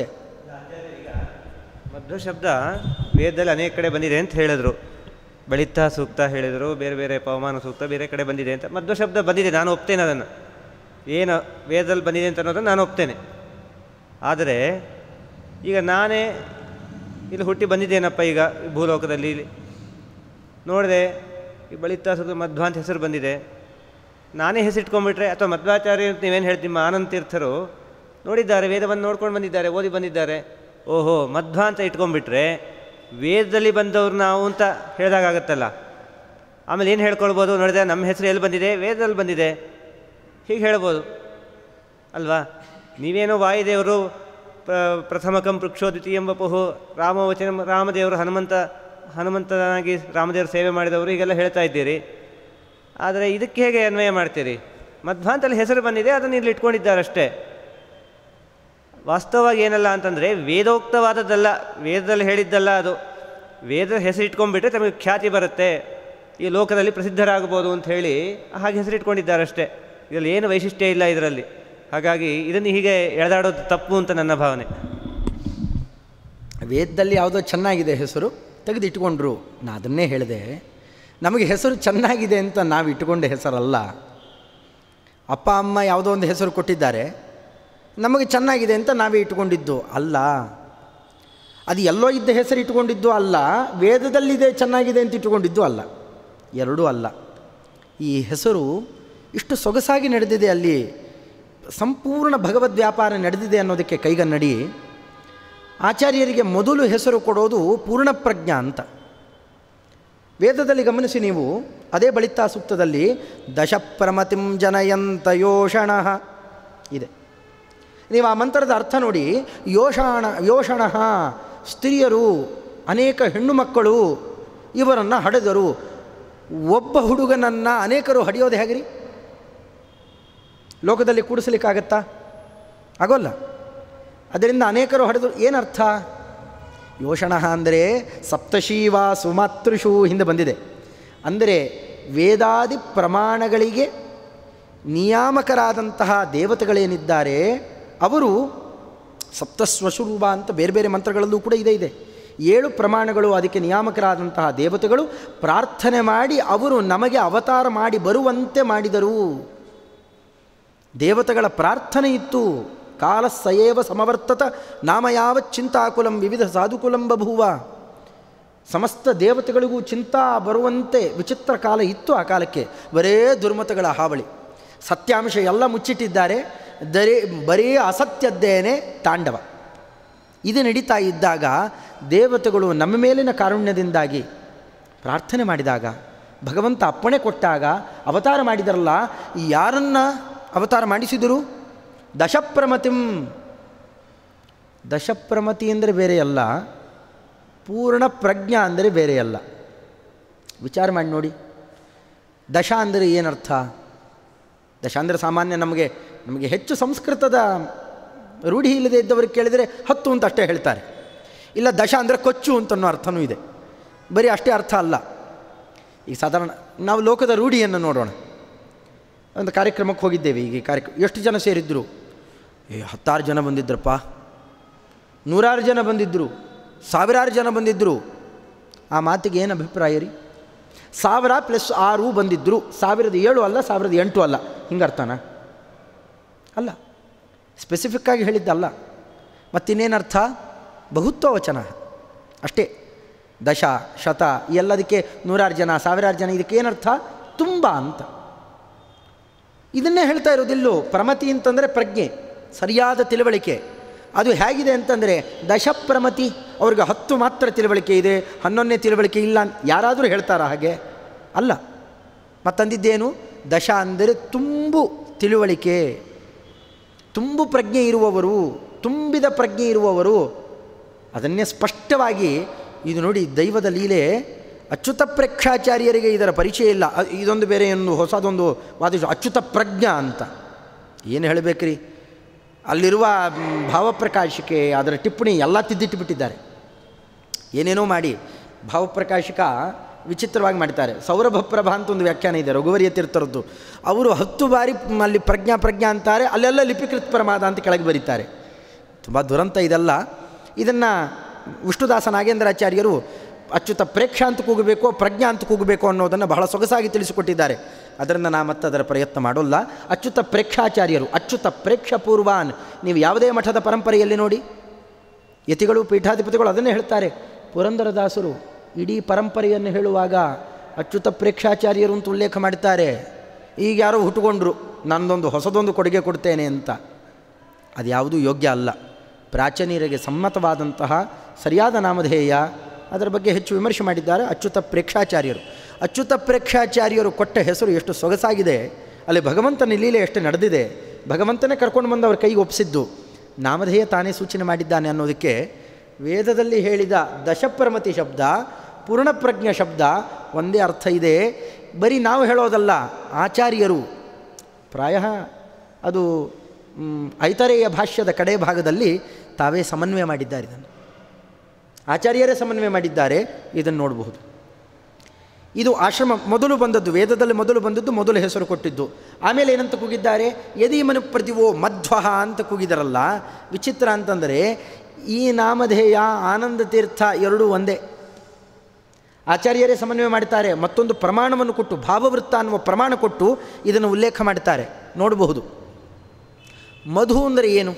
ಮಧ್ವ ಶಬ್ದ ವೇದದಲ್ಲಿ ಅನೇಕ ಕಡೆ ಬಂದಿದೆ ಅಂತ ಹೇಳಿದ್ರು ಬಳಿತ ಸೂಕ್ತ ಹೇಳಿದರು ಬೇರೆ ಬೇರೆ ಪವಮಾನ ಸೂಕ್ತ ಬೇರೆ ಕಡೆ ಬಂದಿದೆ ಅಂತ ಮಧ್ವ ಶಬ್ದ ಬಂದಿದೆ ನಾನು ಒಪ್ತೇನೆ ಅದನ್ನು ಏನು ವೇದದಲ್ಲಿ ಬಂದಿದೆ ಅಂತ ಅನ್ನೋದನ್ನು ನಾನು ಒಪ್ತೇನೆ ಆದರೆ ಈಗ ನಾನೇ ಇಲ್ಲಿ ಹುಟ್ಟಿ ಬಂದಿದ್ದೇನಪ್ಪ ಈಗ ಈ ಭೂಲೋಕದಲ್ಲಿ ನೋಡಿದೆ ಈ ಬಳಿತಾಸದ ಮಧ್ವ ಅಂತ ಹೆಸರು ಬಂದಿದೆ ನಾನೇ ಹೆಸರಿಟ್ಕೊಂಡ್ಬಿಟ್ರೆ ಅಥವಾ ಮಧ್ವಾಚಾರ್ಯ ಅಂತ ನೀವೇನು ಹೇಳ್ತೀವಿ ನಿಮ್ಮ ಆನಂದ ತೀರ್ಥರು ನೋಡಿದ್ದಾರೆ ವೇದವನ್ನು ನೋಡ್ಕೊಂಡು ಬಂದಿದ್ದಾರೆ ಓದಿ ಬಂದಿದ್ದಾರೆ ಓಹೋ ಮಧ್ವ ಅಂತ ಇಟ್ಕೊಂಡ್ಬಿಟ್ರೆ ವೇದದಲ್ಲಿ ಬಂದವ್ರು ನಾವು ಅಂತ ಹೇಳಿದಾಗತ್ತಲ್ಲ ಆಮೇಲೆ ಏನು ಹೇಳ್ಕೊಳ್ಬೋದು ನೋಡಿದ್ರೆ ನಮ್ಮ ಹೆಸರು ಎಲ್ಲಿ ಬಂದಿದೆ ವೇದದಲ್ಲಿ ಬಂದಿದೆ ಹೀಗೆ ಹೇಳ್ಬೋದು ಅಲ್ವಾ ನೀವೇನೋ ವಾಯುದೇವರು ಪ್ರ ಪ್ರಥಮಕಂ ಪೃಕ್ಷೋ ದ್ವಿತೀಯಂ ವಪುಹು ರಾಮವಚನ ರಾಮದೇವರು ಹನುಮಂತ ಹನುಮಂತನಾಗಿ ರಾಮದೇವರು ಸೇವೆ ಮಾಡಿದವರು ಹೀಗೆಲ್ಲ ಹೇಳ್ತಾ ಇದ್ದೀರಿ ಆದರೆ ಇದಕ್ಕೆ ಹೇಗೆ ಅನ್ವಯ ಮಾಡ್ತೀರಿ ಮಧ್ವಾಂತಲ್ಲಿ ಹೆಸರು ಬಂದಿದೆ ಅದನ್ನು ಇಲ್ಲಿ ಇಟ್ಕೊಂಡಿದ್ದಾರಷ್ಟೇ ವಾಸ್ತವವಾಗಿ ಏನಲ್ಲ ಅಂತಂದರೆ ವೇದೋಕ್ತವಾದದ್ದಲ್ಲ ವೇದದಲ್ಲಿ ಹೇಳಿದ್ದಲ್ಲ ಅದು ವೇದ ಹೆಸರು ಇಟ್ಕೊಂಡ್ಬಿಟ್ರೆ ತಮಗೆ ಖ್ಯಾತಿ ಬರುತ್ತೆ ಈ ಲೋಕದಲ್ಲಿ ಪ್ರಸಿದ್ಧರಾಗಬಹುದು ಅಂತ ಹೇಳಿ ಹಾಗೆ ಹೆಸರು ಇಟ್ಕೊಂಡಿದ್ದಾರಷ್ಟೇ ಇದರಲ್ಲಿ ಏನು ವೈಶಿಷ್ಟ್ಯ ಇಲ್ಲ ಇದರಲ್ಲಿ ಹಾಗಾಗಿ ಇದನ್ನು ಹೀಗೆ ಎಳೆದಾಡೋದು ತಪ್ಪು ಅಂತ ನನ್ನ ಭಾವನೆ ವೇದದಲ್ಲಿ ಯಾವುದೋ ಚೆನ್ನಾಗಿದೆ ಹೆಸರು ತೆಗೆದು ಇಟ್ಕೊಂಡ್ರು ನಾ ಅದನ್ನೇ ಹೇಳಿದೆ ನಮಗೆ ಹೆಸರು ಚೆನ್ನಾಗಿದೆ ಅಂತ ನಾವು ಇಟ್ಟುಕೊಂಡ ಹೆಸರಲ್ಲ ಅಪ್ಪ ಅಮ್ಮ ಯಾವುದೋ ಒಂದು ಹೆಸರು ಕೊಟ್ಟಿದ್ದಾರೆ ನಮಗೆ ಚೆನ್ನಾಗಿದೆ ಅಂತ ನಾವೇ ಇಟ್ಕೊಂಡಿದ್ದು ಅಲ್ಲ ಅದು ಎಲ್ಲೋ ಇದ್ದ ಹೆಸರು ಇಟ್ಕೊಂಡಿದ್ದು ಅಲ್ಲ ವೇದದಲ್ಲಿದೆ ಚೆನ್ನಾಗಿದೆ ಅಂತ ಇಟ್ಟುಕೊಂಡಿದ್ದು ಅಲ್ಲ ಎರಡೂ ಅಲ್ಲ ಈ ಹೆಸರು ಇಷ್ಟು ಸೊಗಸಾಗಿ ನಡೆದಿದೆ ಅಲ್ಲಿ ಸಂಪೂರ್ಣ ಭಗವದ್ ವ್ಯಾಪಾರ ನಡೆದಿದೆ ಅನ್ನೋದಕ್ಕೆ ಕೈಗನ್ನಡಿ ಆಚಾರ್ಯರಿಗೆ ಮೊದಲು ಹೆಸರು ಕೊಡೋದು ಪೂರ್ಣಪ್ರಜ್ಞ ಅಂತ ವೇದದಲ್ಲಿ ಗಮನಿಸಿ ನೀವು ಅದೇ ಬಳಿತಾ ಸೂಕ್ತದಲ್ಲಿ ದಶಪ್ರಮತಿಂ ಜನಯಂತ ಯೋಷಣ ಇದೆ ನೀವು ಆ ಮಂತ್ರದ ಅರ್ಥ ನೋಡಿ ಯೋಷಾಣ ಯೋಷಣ ಸ್ತ್ರೀಯರು ಅನೇಕ ಹೆಣ್ಣು ಮಕ್ಕಳು ಇವರನ್ನು ಹಡೆದರು ಒಬ್ಬ ಹುಡುಗನನ್ನು ಅನೇಕರು ಹಡಿಯೋದು ಹೇಗ್ರಿ ಲೋಕದಲ್ಲಿ ಕೂಡಿಸ್ಲಿಕ್ಕಾಗತ್ತಾ ಆಗೋಲ್ಲ ಅದರಿಂದ ಅನೇಕರು ಹಡೆದು ಏನರ್ಥ ಯೋಷಣ ಅಂದರೆ ಸಪ್ತಶೀವ ಸುಮಾತೃಷು ಹಿಂದೆ ಬಂದಿದೆ ಅಂದರೆ ವೇದಾದಿ ಪ್ರಮಾಣಗಳಿಗೆ ನಿಯಾಮಕರಾದಂತಹ ದೇವತೆಗಳೇನಿದ್ದಾರೆ ಅವರು ಸಪ್ತಸ್ವಶುರೂಪ ಅಂತ ಬೇರೆ ಬೇರೆ ಮಂತ್ರಗಳಲ್ಲೂ ಕೂಡ ಇದೆ ಇದೆ ಏಳು ಪ್ರಮಾಣಗಳು ಅದಕ್ಕೆ ನಿಯಾಮಕರಾದಂತಹ ದೇವತೆಗಳು ಪ್ರಾರ್ಥನೆ ಮಾಡಿ ಅವರು ನಮಗೆ ಅವತಾರ ಮಾಡಿ ಬರುವಂತೆ ಮಾಡಿದರು ದೇವತೆಗಳ ಪ್ರಾರ್ಥನೆ ಇತ್ತು ಕಾಲ ಸಯೇವ ಸಮವರ್ತತ ನಾಮ ಯಾವ ಚಿಂತಾಕುಲಂ ವಿವಿಧ ಸಾಧುಕುಲಂ ಬಭೂವ ಸಮಸ್ತ ದೇವತೆಗಳಿಗೂ ಚಿಂತಾ ಬರುವಂತೆ ವಿಚಿತ್ರ ಕಾಲ ಇತ್ತು ಆ ಕಾಲಕ್ಕೆ ಬರೇ ದುರ್ಮತಗಳ ಹಾವಳಿ ಸತ್ಯಾಂಶ ಎಲ್ಲ ಮುಚ್ಚಿಟ್ಟಿದ್ದಾರೆ ದರೇ ಬರೀ ಅಸತ್ಯದ್ದೇನೆ ತಾಂಡವ ಇದು ನಡೀತಾ ಇದ್ದಾಗ ದೇವತೆಗಳು ನಮ್ಮ ಮೇಲಿನ ಕಾರುಣ್ಯದಿಂದಾಗಿ ಪ್ರಾರ್ಥನೆ ಮಾಡಿದಾಗ ಭಗವಂತ ಅಪ್ಪಣೆ ಕೊಟ್ಟಾಗ ಅವತಾರ ಮಾಡಿದರಲ್ಲ ಯಾರನ್ನ ಅವತಾರ ಮಾಡಿಸಿದರು ದಶಪ್ರಮತಿಂ ದಶಪ್ರಮತಿ ಅಂದರೆ ಬೇರೆ ಅಲ್ಲ ಪೂರ್ಣ ಪ್ರಜ್ಞಾ ಅಂದರೆ ಬೇರೆ ಅಲ್ಲ ವಿಚಾರ ಮಾಡಿ ನೋಡಿ ದಶ ಅಂದರೆ ಏನರ್ಥ ದಶ ಅಂದರೆ ಸಾಮಾನ್ಯ ನಮಗೆ ನಮಗೆ ಹೆಚ್ಚು ಸಂಸ್ಕೃತದ ರೂಢಿ ಇಲ್ಲದೆ ಇದ್ದವ್ರಿಗೆ ಕೇಳಿದರೆ ಹತ್ತು ಅಂತ ಅಷ್ಟೇ ಹೇಳ್ತಾರೆ ಇಲ್ಲ ದಶ ಅಂದರೆ ಕೊಚ್ಚು ಅಂತನ್ನೋ ಅರ್ಥನೂ ಇದೆ ಬರೀ ಅಷ್ಟೇ ಅರ್ಥ ಅಲ್ಲ ಈಗ ಸಾಧಾರಣ ನಾವು ಲೋಕದ ರೂಢಿಯನ್ನು ನೋಡೋಣ ಒಂದು ಕಾರ್ಯಕ್ರಮಕ್ಕೆ ಹೋಗಿದ್ದೇವೆ ಈಗ ಈ ಕಾರ್ಯಕ್ರಮ ಎಷ್ಟು ಜನ ಸೇರಿದ್ರು ಏ ಹತ್ತಾರು ಜನ ಬಂದಿದ್ರಪ್ಪ ನೂರಾರು ಜನ ಬಂದಿದ್ದರು ಸಾವಿರಾರು ಜನ ಬಂದಿದ್ದರು ಆ ಮಾತಿಗೆ ಏನು ಅಭಿಪ್ರಾಯ ರೀ ಸಾವಿರ ಪ್ಲಸ್ ಆರು ಬಂದಿದ್ದರು ಸಾವಿರದ ಏಳು ಅಲ್ಲ ಸಾವಿರದ ಎಂಟು ಅಲ್ಲ ಹಿಂಗರ್ಥನ ಅಲ್ಲ ಸ್ಪೆಸಿಫಿಕ್ಕಾಗಿ ಹೇಳಿದ್ದಲ್ಲ ಮತ್ತಿನ್ನೇನರ್ಥ ಬಹುತ್ವ ವಚನ ಅಷ್ಟೇ ದಶ ಶತ ಈ ಎಲ್ಲದಕ್ಕೆ ನೂರಾರು ಜನ ಸಾವಿರಾರು ಜನ ಇದಕ್ಕೆ ಏನರ್ಥ ತುಂಬ ಅಂತ ಇದನ್ನೇ ಹೇಳ್ತಾ ಇರೋದಿಲ್ಲೋ ಪ್ರಮತಿ ಅಂತಂದರೆ ಪ್ರಜ್ಞೆ ಸರಿಯಾದ ತಿಳುವಳಿಕೆ ಅದು ಹೇಗಿದೆ ಅಂತಂದರೆ ದಶಪ್ರಮತಿ ಅವ್ರಿಗೆ ಹತ್ತು ಮಾತ್ರ ತಿಳುವಳಿಕೆ ಇದೆ ಹನ್ನೊಂದನೇ ತಿಳುವಳಿಕೆ ಇಲ್ಲ ಅಂತ ಯಾರಾದರೂ ಹೇಳ್ತಾರಾ ಹಾಗೆ ಅಲ್ಲ ಮತ್ತಂದಿದ್ದೇನು ದಶ ಅಂದರೆ ತುಂಬು ತಿಳುವಳಿಕೆ ತುಂಬು ಪ್ರಜ್ಞೆ ಇರುವವರು ತುಂಬಿದ ಪ್ರಜ್ಞೆ ಇರುವವರು ಅದನ್ನೇ ಸ್ಪಷ್ಟವಾಗಿ ಇದು ನೋಡಿ ದೈವದ ಲೀಲೆ ಅಚ್ಯುತ ಪ್ರೇಕ್ಷಾಚಾರ್ಯರಿಗೆ ಇದರ ಪರಿಚಯ ಇಲ್ಲ ಅ- ಇದೊಂದು ಬೇರೆ ಒಂದು ಹೊಸದೊಂದು ವಾದ ಅಚ್ಯುತ ಪ್ರಜ್ಞಾ ಅಂತ ಏನು ಹೇಳಬೇಕ್ರಿ ಅಲ್ಲಿರುವ ಮ್, ಭಾವಪ್ರಕಾಶಿಕೆ ಅದರ ಟಿಪ್ಪಣಿ ಎಲ್ಲ ತಿದ್ದಿಟ್ಟು ಬಿಟ್ಟಿದ್ದಾರೆ ಏನೇನೋ ಮಾಡಿ ಭಾವಪ್ರಕಾಶಿಕ ವಿಚಿತ್ರವಾಗಿ ಮಾಡ್ತಾರೆ ಸೌರಭ ಪ್ರಭಾ ಅಂತ ಒಂದು ವ್ಯಾಖ್ಯಾನ ಇದೆ ರಘುವರಿಯ ತೀರ್ಥರದ್ದು ಅವರು ಹತ್ತು ಬಾರಿ ಮ್, ಅಲ್ಲಿ ಪ್ರಜ್ಞಾ ಪ್ರಜ್ಞಾ ಅಂತಾರೆ ಅಲ್ಲೆಲ್ಲ ಲಿಪಿಕೃತ್ ಪ್ರಮಾದ ಅಂತ ಕೆಳಗೆ ಬರೀತಾರೆ ತುಂಬ ದುರಂತ ಇದೆಲ್ಲ ಇದನ್ನು ವಿಷ್ಣುದಾಸ ನಾಗೇಂದ್ರಾಚಾರ್ಯರು ಅಚ್ಯುತ ಪ್ರೇಕ್ಷ ಅಂತ ಕೂಗಬೇಕು ಪ್ರಜ್ಞಾ ಅಂತ ಕೂಗಬೇಕು ಅನ್ನೋದನ್ನು ಬಹಳ ಸೊಗಸಾಗಿ ತಿಳಿಸಿಕೊಟ್ಟಿದ್ದಾರೆ ಅದರಿಂದ ನಾ ಮತ್ತೆ ಅದರ ಪ್ರಯತ್ನ ಮಾಡೋಲ್ಲ ಅಚ್ಯುತ ಪ್ರೇಕ್ಷಾಚಾರ್ಯರು ಅಚ್ಯುತ ಪ್ರೇಕ್ಷ ಪೂರ್ವಾನ್ ನೀವು ಯಾವುದೇ ಮಠದ ಪರಂಪರೆಯಲ್ಲಿ ನೋಡಿ ಯತಿಗಳು ಪೀಠಾಧಿಪತಿಗಳು ಅದನ್ನೇ ಹೇಳ್ತಾರೆ ಪುರಂದರದಾಸರು ಇಡೀ ಪರಂಪರೆಯನ್ನು ಹೇಳುವಾಗ ಅಚ್ಯುತ ಪ್ರೇಕ್ಷಾಚಾರ್ಯರು ಅಂತ ಉಲ್ಲೇಖ ಮಾಡ್ತಾರೆ ಈಗ ಯಾರೋ ಹುಟ್ಟುಕೊಂಡ್ರು ನನ್ನದೊಂದು ಹೊಸದೊಂದು ಕೊಡುಗೆ ಕೊಡ್ತೇನೆ ಅಂತ ಅದು ಯಾವುದೂ ಯೋಗ್ಯ ಅಲ್ಲ ಪ್ರಾಚೀನರಿಗೆ ಸಮ್ಮತವಾದಂತಹ ಸರಿಯಾದ ನಾಮಧೇಯ ಅದರ ಬಗ್ಗೆ ಹೆಚ್ಚು ವಿಮರ್ಶೆ ಮಾಡಿದ್ದಾರೆ ಅಚ್ಯುತ ಪ್ರೇಕ್ಷಾಚಾರ್ಯರು ಅಚ್ಯುತ ಪ್ರೇಕ್ಷಾಚಾರ್ಯರು ಕೊಟ್ಟ ಹೆಸರು ಎಷ್ಟು ಸೊಗಸಾಗಿದೆ ಅಲ್ಲಿ ಭಗವಂತನ ಲೀಲೆ ಎಷ್ಟು ನಡೆದಿದೆ ಭಗವಂತನೇ ಕರ್ಕೊಂಡು ಬಂದು ಅವ್ರ ಕೈಗೆ ಒಪ್ಪಿಸಿದ್ದು ನಾಮಧೇಯ ತಾನೇ ಸೂಚನೆ ಮಾಡಿದ್ದಾನೆ ಅನ್ನೋದಕ್ಕೆ ವೇದದಲ್ಲಿ ಹೇಳಿದ ದಶಪ್ರಮತಿ ಶಬ್ದ ಪೂರ್ಣಪ್ರಜ್ಞ ಶಬ್ದ ಒಂದೇ ಅರ್ಥ ಇದೆ ಬರೀ ನಾವು ಹೇಳೋದಲ್ಲ ಆಚಾರ್ಯರು ಪ್ರಾಯ ಅದು ಮ್, ಐತರೇಯ ಭಾಷ್ಯದ ಕಡೆ ಭಾಗದಲ್ಲಿ ತಾವೇ ಸಮನ್ವಯ ಮಾಡಿದ್ದಾರೆ ಇದನ್ನು ಆಚಾರ್ಯರೇ ಸಮನ್ವಯ ಮಾಡಿದ್ದಾರೆ ಇದನ್ನು ನೋಡಬಹುದು ಇದು ಆಶ್ರಮ ಮೊದಲು ಬಂದದ್ದು ವೇದದಲ್ಲಿ ಮೊದಲು ಬಂದದ್ದು ಮೊದಲು ಹೆಸರು ಕೊಟ್ಟಿದ್ದು ಆಮೇಲೆ ಏನಂತ ಕೂಗಿದ್ದಾರೆ ಯದಿ ಮನು ಪ್ರತಿವೋ ಮಧ್ವಃ ಅಂತ ಕೂಗಿದರಲ್ಲ ವಿಚಿತ್ರ ಅಂತಂದರೆ ಈ ನಾಮಧೇಯ ಆನಂದ ತೀರ್ಥ ಎರಡೂ ಒಂದೇ ಆಚಾರ್ಯರೇ ಸಮನ್ವಯ ಮಾಡ್ತಾರೆ ಮತ್ತೊಂದು ಪ್ರಮಾಣವನ್ನು ಕೊಟ್ಟು ಭಾವವೃತ್ತ ಅನ್ನುವ ಪ್ರಮಾಣ ಕೊಟ್ಟು ಇದನ್ನು ಉಲ್ಲೇಖ ಮಾಡ್ತಾರೆ ನೋಡಬಹುದು ಮಧು ಅಂದರೆ ಏನು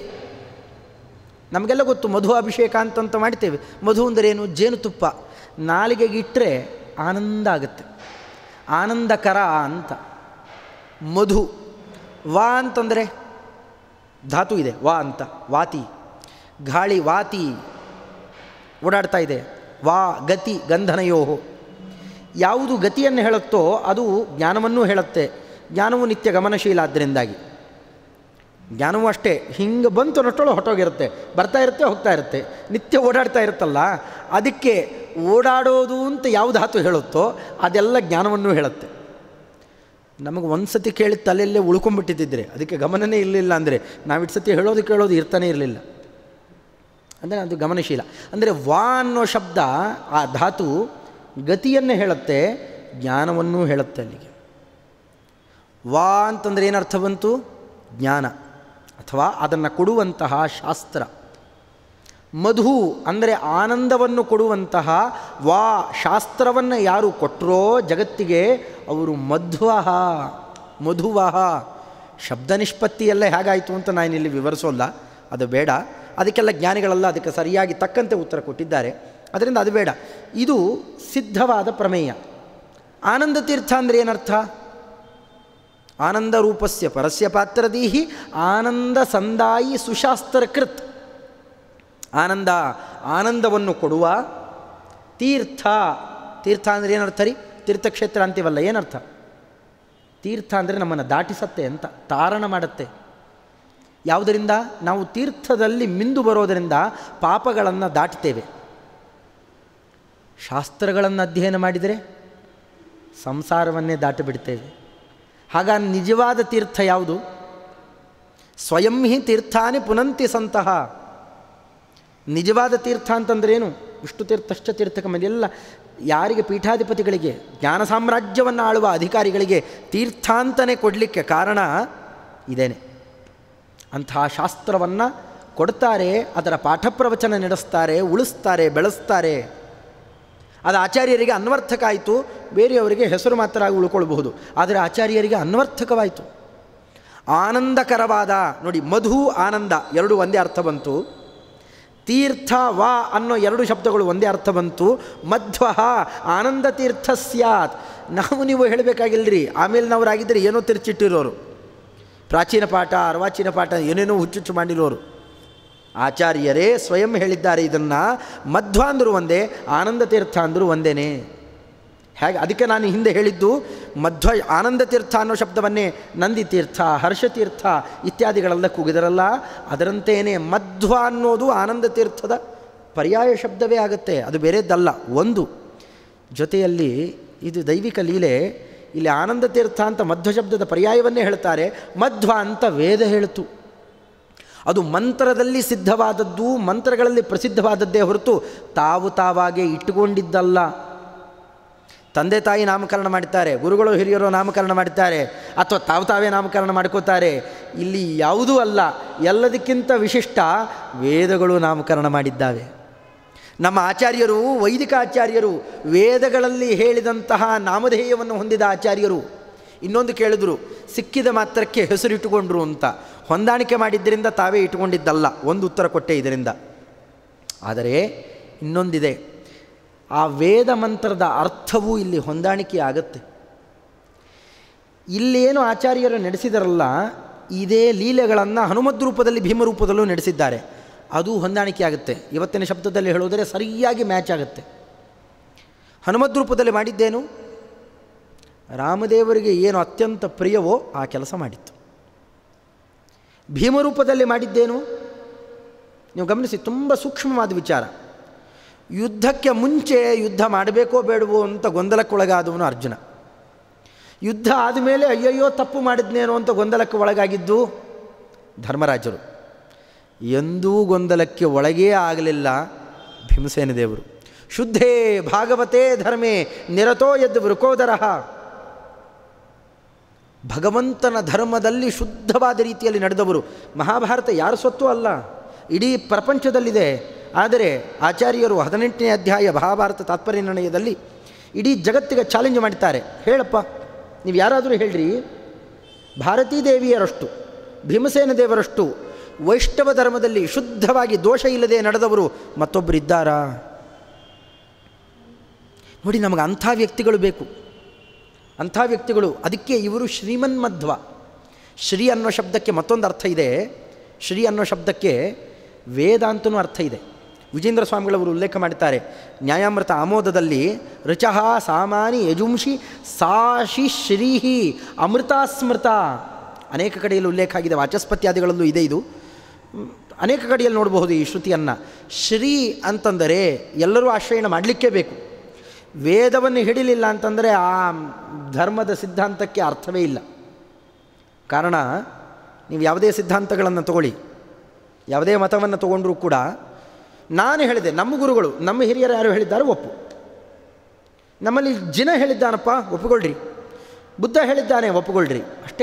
ನಮಗೆಲ್ಲ ಗೊತ್ತು ಮಧು ಅಭಿಷೇಕ ಅಂತಂತ ಮಾಡ್ತೇವೆ ಮಧು ಅಂದರೆ ಏನು ಜೇನುತುಪ್ಪ ನಾಲಿಗೆಗೆ ಇಟ್ಟರೆ ಆನಂದ ಆಗುತ್ತೆ ಆನಂದಕರ ಅಂತ ಮಧು ವಾ ಅಂತಂದರೆ ಧಾತು ಇದೆ ವಾ ಅಂತ ವಾತಿ ಗಾಳಿ ವಾತಿ ಓಡಾಡ್ತಾ ಇದೆ ವಾ ಗತಿ ಗಂಧನಯೋ ಯಾವುದು ಗತಿಯನ್ನು ಹೇಳುತ್ತೋ ಅದು ಜ್ಞಾನವನ್ನೂ ಹೇಳುತ್ತೆ ಜ್ಞಾನವು ನಿತ್ಯ ಗಮನಶೀಲ ಆದ್ದರಿಂದಾಗಿ ಜ್ಞಾನವೂ ಅಷ್ಟೇ ಹಿಂಗೆ ಬಂತು ನಟ್ಟೊಳಗೆ ಹೊಟ್ಟೋಗಿರುತ್ತೆ ಬರ್ತಾ ಇರುತ್ತೆ ಹೋಗ್ತಾ ಇರುತ್ತೆ ನಿತ್ಯ ಓಡಾಡ್ತಾ ಇರುತ್ತಲ್ಲ ಅದಕ್ಕೆ ಓಡಾಡೋದು ಅಂತ ಯಾವ ಧಾತು ಹೇಳುತ್ತೋ ಅದೆಲ್ಲ ಜ್ಞಾನವನ್ನು ಹೇಳುತ್ತೆ ನಮಗೆ ಒಂದು ಸತಿ ಕೇಳಿದ ತಲೆಯಲ್ಲೇ ಉಳ್ಕೊಂಬಿಟ್ಟಿದ್ದಿದ್ರೆ ಅದಕ್ಕೆ ಗಮನನೇ ಇರಲಿಲ್ಲ ಅಂದರೆ ನಾವು ಇಟ್ಟು ಸತಿ ಹೇಳೋದು ಕೇಳೋದು ಇರ್ತಾನೆ ಇರಲಿಲ್ಲ ಅಂದರೆ ಅದು ಗಮನಶೀಲ ಅಂದರೆ ವಾ ಅನ್ನೋ ಶಬ್ದ ಆ ಧಾತು ಗತಿಯನ್ನು ಹೇಳುತ್ತೆ ಜ್ಞಾನವನ್ನೂ ಹೇಳುತ್ತೆ ಅಲ್ಲಿಗೆ ವಾ ಅಂತಂದರೆ ಏನರ್ಥ ಬಂತು ಜ್ಞಾನ ಅಥವಾ ಅದನ್ನು ಕೊಡುವಂತಹ ಶಾಸ್ತ್ರ ಮಧು ಅಂದರೆ ಆನಂದವನ್ನು ಕೊಡುವಂತಹ ವಾ ಶಾಸ್ತ್ರವನ್ನು ಯಾರು ಕೊಟ್ಟರೋ ಜಗತ್ತಿಗೆ ಅವರು ಮಧ್ವಹ ಮಧುವಹ ಶಬ್ದ ನಿಷ್ಪತ್ತಿಯೆಲ್ಲ ಹೇಗಾಯಿತು ಅಂತ ನಾನು ಇಲ್ಲಿ ವಿವರಿಸೋಲ್ಲ ಅದು ಬೇಡ ಅದಕ್ಕೆಲ್ಲ ಜ್ಞಾನಿಗಳೆಲ್ಲ ಅದಕ್ಕೆ ಸರಿಯಾಗಿ ತಕ್ಕಂತೆ ಉತ್ತರ ಕೊಟ್ಟಿದ್ದಾರೆ ಅದರಿಂದ ಅದು ಬೇಡ ಇದು ಸಿದ್ಧವಾದ ಪ್ರಮೇಯ ಆನಂದ ತೀರ್ಥ ಅಂದರೆ ಏನರ್ಥ ಆನಂದ ರೂಪಸ್ಯ ಪರಸ್ಯ ಪಾತ್ರದೀಹಿ ಆನಂದ ಸಂದಾಯಿ ಸುಶಾಸ್ತ್ರಕೃತ್ ಆನಂದ ಆನಂದವನ್ನು ಕೊಡುವ ತೀರ್ಥ ತೀರ್ಥ ಅಂದರೆ ಏನರ್ಥ ರೀ ತೀರ್ಥಕ್ಷೇತ್ರ ಅಂತೀವಲ್ಲ ಏನರ್ಥ ತೀರ್ಥ ಅಂದರೆ ನಮ್ಮನ್ನು ದಾಟಿಸತ್ತೆ ಅಂತ ತಾರಣ ಮಾಡುತ್ತೆ ಯಾವುದರಿಂದ ನಾವು ತೀರ್ಥದಲ್ಲಿ ಮಿಂದು ಬರೋದರಿಂದ ಪಾಪಗಳನ್ನು ದಾಟ್ತೇವೆ ಶಾಸ್ತ್ರಗಳನ್ನು ಅಧ್ಯಯನ ಮಾಡಿದರೆ ಸಂಸಾರವನ್ನೇ ದಾಟಿಬಿಡ್ತೇವೆ ಹಾಗ ನಿಜವಾದ ತೀರ್ಥ ಯಾವುದು ಸ್ವಯಂ ಹಿ ತೀರ್ಥಾನಿ ಪುನಂತಿ ಸಂತಹ ನಿಜವಾದ ತೀರ್ಥ ಅಂತಂದ್ರೇನು ವಿಷ್ಣು ತೀರ್ಥಶ್ಚ ತೀರ್ಥಕಮ ಎಲ್ಲ ಯಾರಿಗೆ ಪೀಠಾಧಿಪತಿಗಳಿಗೆ ಜ್ಞಾನ ಸಾಮ್ರಾಜ್ಯವನ್ನು ಆಳುವ ಅಧಿಕಾರಿಗಳಿಗೆ ತೀರ್ಥಾಂತನೇ ಕೊಡಲಿಕ್ಕೆ ಕಾರಣ ಇದೇನೆ ಅಂತಹ ಶಾಸ್ತ್ರವನ್ನು ಕೊಡ್ತಾರೆ ಅದರ ಪಾಠ ಪ್ರವಚನ ನಡೆಸ್ತಾರೆ ಉಳಿಸ್ತಾರೆ ಬೆಳೆಸ್ತಾರೆ ಅದು ಆಚಾರ್ಯರಿಗೆ ಅನ್ವರ್ಥಕ ಆಯಿತು ಬೇರೆಯವರಿಗೆ ಹೆಸರು ಮಾತ್ರ ಆಗಿ ಉಳ್ಕೊಳ್ಬಹುದು ಆದರೆ ಆಚಾರ್ಯರಿಗೆ ಅನ್ವರ್ಥಕವಾಯಿತು ಆನಂದಕರವಾದ ನೋಡಿ ಮಧು ಆನಂದ ಎರಡು ಒಂದೇ ಅರ್ಥ ಬಂತು ತೀರ್ಥ ವಾ ಅನ್ನೋ ಎರಡು ಶಬ್ದಗಳು ಒಂದೇ ಅರ್ಥ ಬಂತು ಮಧ್ವ ಆನಂದ ತೀರ್ಥ ಸ್ಯಾತ್ ನಾವು ನೀವು ಹೇಳಬೇಕಾಗಿಲ್ಲರಿ ಆಮೇಲಿನವರಾಗಿದ್ದರೆ ಏನೋ ತಿರ್ಚಿಟ್ಟಿರೋರು ಪ್ರಾಚೀನ ಪಾಠ ಅರ್ವಾಚೀನ ಪಾಠ ಏನೇನೋ ಹುಚ್ಚುಚ್ಚು ಮಾಡಿರೋರು ಆಚಾರ್ಯರೇ ಸ್ವಯಂ ಹೇಳಿದ್ದಾರೆ ಇದನ್ನು ಮಧ್ವ ಅಂದರೂ ಒಂದೇ ಆನಂದ ತೀರ್ಥ ಅಂದರೂ ಒಂದೇನೇ ಹೇಗೆ ಅದಕ್ಕೆ ನಾನು ಹಿಂದೆ ಹೇಳಿದ್ದು ಮಧ್ವ ಆನಂದ ತೀರ್ಥ ಅನ್ನೋ ಶಬ್ದವನ್ನೇ ನಂದಿ ತೀರ್ಥ ಹರ್ಷತೀರ್ಥ ಇತ್ಯಾದಿಗಳೆಲ್ಲ ಕೂಗಿದರಲ್ಲ ಅದರಂತೆಯೇ ಮಧ್ವ ಅನ್ನೋದು ಆನಂದ ತೀರ್ಥದ ಪರ್ಯಾಯ ಶಬ್ದವೇ ಆಗುತ್ತೆ ಅದು ಬೇರೆದ್ದಲ್ಲ ಒಂದು ಜೊತೆಯಲ್ಲಿ ಇದು ದೈವಿಕ ಲೀಲೆ ಇಲ್ಲಿ ಆನಂದ ತೀರ್ಥ ಅಂತ ಮಧ್ವ ಶಬ್ದದ ಪರ್ಯಾಯವನ್ನೇ ಹೇಳ್ತಾರೆ ಮಧ್ವ ಅಂತ ವೇದ ಹೇಳ್ತು ಅದು ಮಂತ್ರದಲ್ಲಿ ಸಿದ್ಧವಾದದ್ದು ಮಂತ್ರಗಳಲ್ಲಿ ಪ್ರಸಿದ್ಧವಾದದ್ದೇ ಹೊರತು ತಾವು ತಾವಾಗೆ ಇಟ್ಟುಕೊಂಡಿದ್ದಲ್ಲ ತಂದೆ ತಾಯಿ ನಾಮಕರಣ ಮಾಡ್ತಾರೆ ಗುರುಗಳು ಹಿರಿಯರು ನಾಮಕರಣ ಮಾಡ್ತಾರೆ ಅಥವಾ ತಾವು ತಾವೇ ನಾಮಕರಣ ಮಾಡ್ಕೋತಾರೆ ಇಲ್ಲಿ ಯಾವುದೂ ಅಲ್ಲ ಎಲ್ಲದಕ್ಕಿಂತ ವಿಶಿಷ್ಟ ವೇದಗಳು ನಾಮಕರಣ ಮಾಡಿದ್ದಾವೆ ನಮ್ಮ ಆಚಾರ್ಯರು ವೈದಿಕ ಆಚಾರ್ಯರು ವೇದಗಳಲ್ಲಿ ಹೇಳಿದಂತಹ ನಾಮಧೇಯವನ್ನು ಹೊಂದಿದ ಆಚಾರ್ಯರು ಇನ್ನೊಂದು ಕೇಳಿದ್ರು ಸಿಕ್ಕಿದ ಮಾತ್ರಕ್ಕೆ ಹೆಸರಿಟ್ಟುಕೊಂಡ್ರು ಅಂತ ಹೊಂದಾಣಿಕೆ ಮಾಡಿದ್ದರಿಂದ ತಾವೇ ಇಟ್ಟುಕೊಂಡಿದ್ದಲ್ಲ ಒಂದು ಉತ್ತರ ಕೊಟ್ಟೆ ಇದರಿಂದ ಆದರೆ ಇನ್ನೊಂದಿದೆ ಆ ವೇದ ಮಂತ್ರದ ಅರ್ಥವೂ ಇಲ್ಲಿ ಹೊಂದಾಣಿಕೆ ಆಗುತ್ತೆ ಇಲ್ಲೇನು ಆಚಾರ್ಯರು ನಡೆಸಿದರಲ್ಲ ಇದೇ ಲೀಲೆಗಳನ್ನು ಹನುಮದ್ ರೂಪದಲ್ಲಿ ಭೀಮರೂಪದಲ್ಲೂ ನಡೆಸಿದ್ದಾರೆ ಅದು ಹೊಂದಾಣಿಕೆ ಆಗುತ್ತೆ ಇವತ್ತಿನ ಶಬ್ದದಲ್ಲಿ ಹೇಳೋದರೆ ಸರಿಯಾಗಿ ಮ್ಯಾಚ್ ಆಗುತ್ತೆ ಹನುಮದ್ ರೂಪದಲ್ಲಿ ಮಾಡಿದ್ದೇನು ರಾಮದೇವರಿಗೆ ಏನು ಅತ್ಯಂತ ಪ್ರಿಯವೋ ಆ ಕೆಲಸ ಮಾಡಿತ್ತು ಭೀಮರೂಪದಲ್ಲಿ ಮಾಡಿದ್ದೇನು ನೀವು ಗಮನಿಸಿ ತುಂಬ ಸೂಕ್ಷ್ಮವಾದ ವಿಚಾರ ಯುದ್ಧಕ್ಕೆ ಮುಂಚೆ ಯುದ್ಧ ಮಾಡಬೇಕೋ ಬೇಡವೋ ಅಂತ ಗೊಂದಲಕ್ಕೊಳಗಾದವನು ಅರ್ಜುನ ಯುದ್ಧ ಆದಮೇಲೆ ಅಯ್ಯಯ್ಯೋ ತಪ್ಪು ಮಾಡಿದ್ನೇನೋ ಅಂತ ಗೊಂದಲಕ್ಕೆ ಒಳಗಾಗಿದ್ದು ಧರ್ಮರಾಜರು ಎಂದೂ ಗೊಂದಲಕ್ಕೆ ಒಳಗೇ ಆಗಲಿಲ್ಲ ಭೀಮಸೇನ ದೇವರು ಶುದ್ಧೇ ಭಾಗವತೇ ಧರ್ಮೇ ನಿರತೋ ಎದ್ದು ವೃಕೋದರಹ ಭಗವಂತನ ಧರ್ಮದಲ್ಲಿ ಶುದ್ಧವಾದ ರೀತಿಯಲ್ಲಿ ನಡೆದವರು ಮಹಾಭಾರತ ಯಾರ ಸ್ವತ್ತು ಅಲ್ಲ ಇಡೀ ಪ್ರಪಂಚದಲ್ಲಿದೆ ಆದರೆ ಆಚಾರ್ಯರು ಹದಿನೆಂಟನೇ ಅಧ್ಯಾಯ ಮಹಾಭಾರತ ತಾತ್ಪರ್ಯ ನಿರ್ಣಯದಲ್ಲಿ ಇಡೀ ಜಗತ್ತಿಗೆ ಚಾಲೆಂಜ್ ಮಾಡ್ತಾರೆ ಹೇಳಪ್ಪ ನೀವು ಯಾರಾದರೂ ಹೇಳ್ರಿ ಭಾರತೀ ದೇವಿಯರಷ್ಟು ಭೀಮಸೇನ ದೇವರಷ್ಟು ವೈಷ್ಣವ ಧರ್ಮದಲ್ಲಿ ಶುದ್ಧವಾಗಿ ದೋಷ ಇಲ್ಲದೆ ನಡೆದವರು ಮತ್ತೊಬ್ಬರಿದ್ದಾರಾ ನೋಡಿ ನಮಗೆ ಅಂಥ ವ್ಯಕ್ತಿಗಳು ಬೇಕು ಅಂಥ ವ್ಯಕ್ತಿಗಳು ಅದಕ್ಕೆ ಇವರು ಶ್ರೀಮನ್ಮಧ್ವ ಶ್ರೀ ಅನ್ನೋ ಶಬ್ದಕ್ಕೆ ಮತ್ತೊಂದು ಅರ್ಥ ಇದೆ ಶ್ರೀ ಅನ್ನೋ ಶಬ್ದಕ್ಕೆ ವೇದ ಅಂತಲೂ ಅರ್ಥ ಇದೆ ವಿಜೇಂದ್ರ ಸ್ವಾಮಿಗಳವರು ಉಲ್ಲೇಖ ಮಾಡ್ತಾರೆ ನ್ಯಾಯಾಮೃತ ಆಮೋದದಲ್ಲಿ ರುಚಃ ಸಾಮಾನಿ ಯಜುಂಷಿ ಸಾಶಿ ಶ್ರೀಹಿ ಅಮೃತಾಸ್ಮೃತ ಅನೇಕ ಕಡೆಯಲ್ಲಿ ಉಲ್ಲೇಖ ಆಗಿದೆ ವಾಚಸ್ಪತ್ಯಾದಿಗಳಲ್ಲೂ ಇದೆ ಇದು ಮ್, ಅನೇಕ ಕಡೆಯಲ್ಲಿ ನೋಡಬಹುದು ಈ ಶ್ರುತಿಯನ್ನು ಶ್ರೀ ಅಂತಂದರೆ ಎಲ್ಲರೂ ಆಶ್ರಯಣ ಮಾಡಲಿಕ್ಕೇ ಬೇಕು ವೇದವನ್ನು ಹಿಡಿಲಿಲ್ಲ ಅಂತಂದರೆ ಆ ಧರ್ಮದ ಸಿದ್ಧಾಂತಕ್ಕೆ ಅರ್ಥವೇ ಇಲ್ಲ ಕಾರಣ ನೀವು ಯಾವುದೇ ಸಿದ್ಧಾಂತಗಳನ್ನು ತಗೊಳ್ಳಿ ಯಾವುದೇ ಮತವನ್ನು ತಗೊಂಡರೂ ಕೂಡ ನಾನು ಹೇಳಿದೆ ನಮ್ಮ ಗುರುಗಳು ನಮ್ಮ ಹಿರಿಯರು ಯಾರು ಹೇಳಿದ್ದಾರೆ ಒಪ್ಪು ನಮ್ಮಲ್ಲಿ ಜಿನ ಹೇಳಿದ್ದಾನಪ್ಪ ಒಪ್ಪಿಕೊಳ್ಳ್ರಿ ಬುದ್ಧ ಹೇಳಿದ್ದಾನೆ ಒಪ್ಪಿಕೊಳ್ಳ್ರಿ ಅಷ್ಟೇ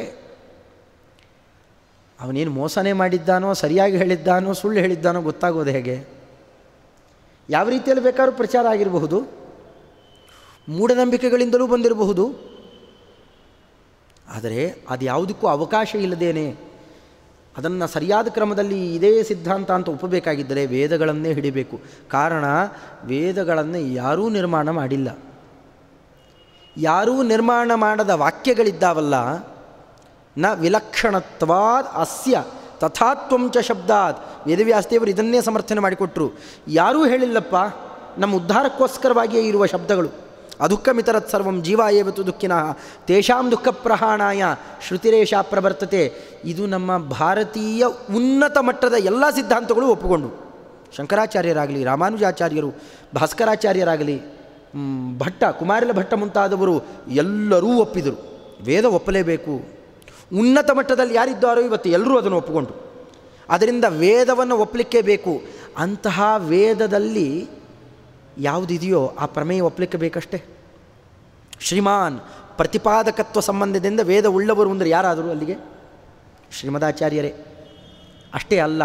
ಅವನೇನು ಮೋಸನೇ ಮಾಡಿದ್ದಾನೋ ಸರಿಯಾಗಿ ಹೇಳಿದ್ದಾನೋ ಸುಳ್ಳು ಹೇಳಿದ್ದಾನೋ ಗೊತ್ತಾಗೋದು ಹೇಗೆ ಯಾವ ರೀತಿಯಲ್ಲಿ ಬೇಕಾದ್ರೂ ಪ್ರಚಾರ ಆಗಿರಬಹುದು ಮೂಢನಂಬಿಕೆಗಳಿಂದಲೂ ಬಂದಿರಬಹುದು ಆದರೆ ಅದು ಯಾವುದಕ್ಕೂ ಅವಕಾಶ ಇಲ್ಲದೇನೆ ಅದನ್ನು ಸರಿಯಾದ ಕ್ರಮದಲ್ಲಿ ಇದೇ ಸಿದ್ಧಾಂತ ಅಂತ ಒಪ್ಪಬೇಕಾಗಿದ್ದರೆ ವೇದಗಳನ್ನೇ ಹಿಡಿಬೇಕು ಕಾರಣ ವೇದಗಳನ್ನು ಯಾರೂ ನಿರ್ಮಾಣ ಮಾಡಿಲ್ಲ ಯಾರೂ ನಿರ್ಮಾಣ ಮಾಡದ ವಾಕ್ಯಗಳಿದ್ದಾವಲ್ಲ ನ ವಿಲಕ್ಷಣತ್ವಾದ್ ಅಸ್ಯ ತಥಾತ್ವಂಚ ಶಬ್ದಾತ್ ವೇದವ್ಯಾಸದೇವರು ಇದನ್ನೇ ಸಮರ್ಥನೆ ಮಾಡಿಕೊಟ್ರು ಯಾರೂ ಹೇಳಿಲ್ಲಪ್ಪ ನಮ್ಮ ಉದ್ಧಾರಕ್ಕೋಸ್ಕರವಾಗಿಯೇ ಇರುವ ಶಬ್ದಗಳು ಅದುಃಖಮಿತರತ್ ಸರ್ವಂ ಜೀವ ಏವತು ದುಃಖಿನಃ ತೇಷಾಂ ದುಃಖ ಪ್ರಹಾಣಾಯ ಶ್ರುತಿರೇಷ ಪ್ರವರ್ತತೆ ಇದು ನಮ್ಮ ಭಾರತೀಯ ಉನ್ನತ ಮಟ್ಟದ ಎಲ್ಲ ಸಿದ್ಧಾಂತಗಳು ಒಪ್ಪಿಕೊಂಡು ಶಂಕರಾಚಾರ್ಯರಾಗಲಿ ರಾಮಾನುಜಾಚಾರ್ಯರು ಭಾಸ್ಕರಾಚಾರ್ಯರಾಗಲಿ ಮ್, ಭಟ್ಟ ಕುಮಾರಿಲ ಭಟ್ಟ ಮುಂತಾದವರು ಎಲ್ಲರೂ ಒಪ್ಪಿದರು ವೇದ ಒಪ್ಪಲೇಬೇಕು ಉನ್ನತ ಮಟ್ಟದಲ್ಲಿ ಯಾರಿದ್ದಾರೋ ಇವತ್ತು ಎಲ್ಲರೂ ಅದನ್ನು ಒಪ್ಪಿಕೊಂಡು ಅದರಿಂದ ವೇದವನ್ನು ಒಪ್ಪಲಿಕ್ಕೆ ಬೇಕು ಅಂತಹ ವೇದದಲ್ಲಿ ಯಾವುದಿದೆಯೋ ಆ ಪ್ರಮೇಯ ಒಪ್ಪಲಿಕ್ಕೆ ಬೇಕಷ್ಟೇ ಶ್ರೀಮಾನ್ ಪ್ರತಿಪಾದಕತ್ವ ಸಂಬಂಧದಿಂದ ವೇದ ಉಳ್ಳವರು ಅಂದರೆ ಯಾರಾದರೂ ಅಲ್ಲಿಗೆ ಶ್ರೀಮದಾಚಾರ್ಯರೇ ಅಷ್ಟೇ ಅಲ್ಲ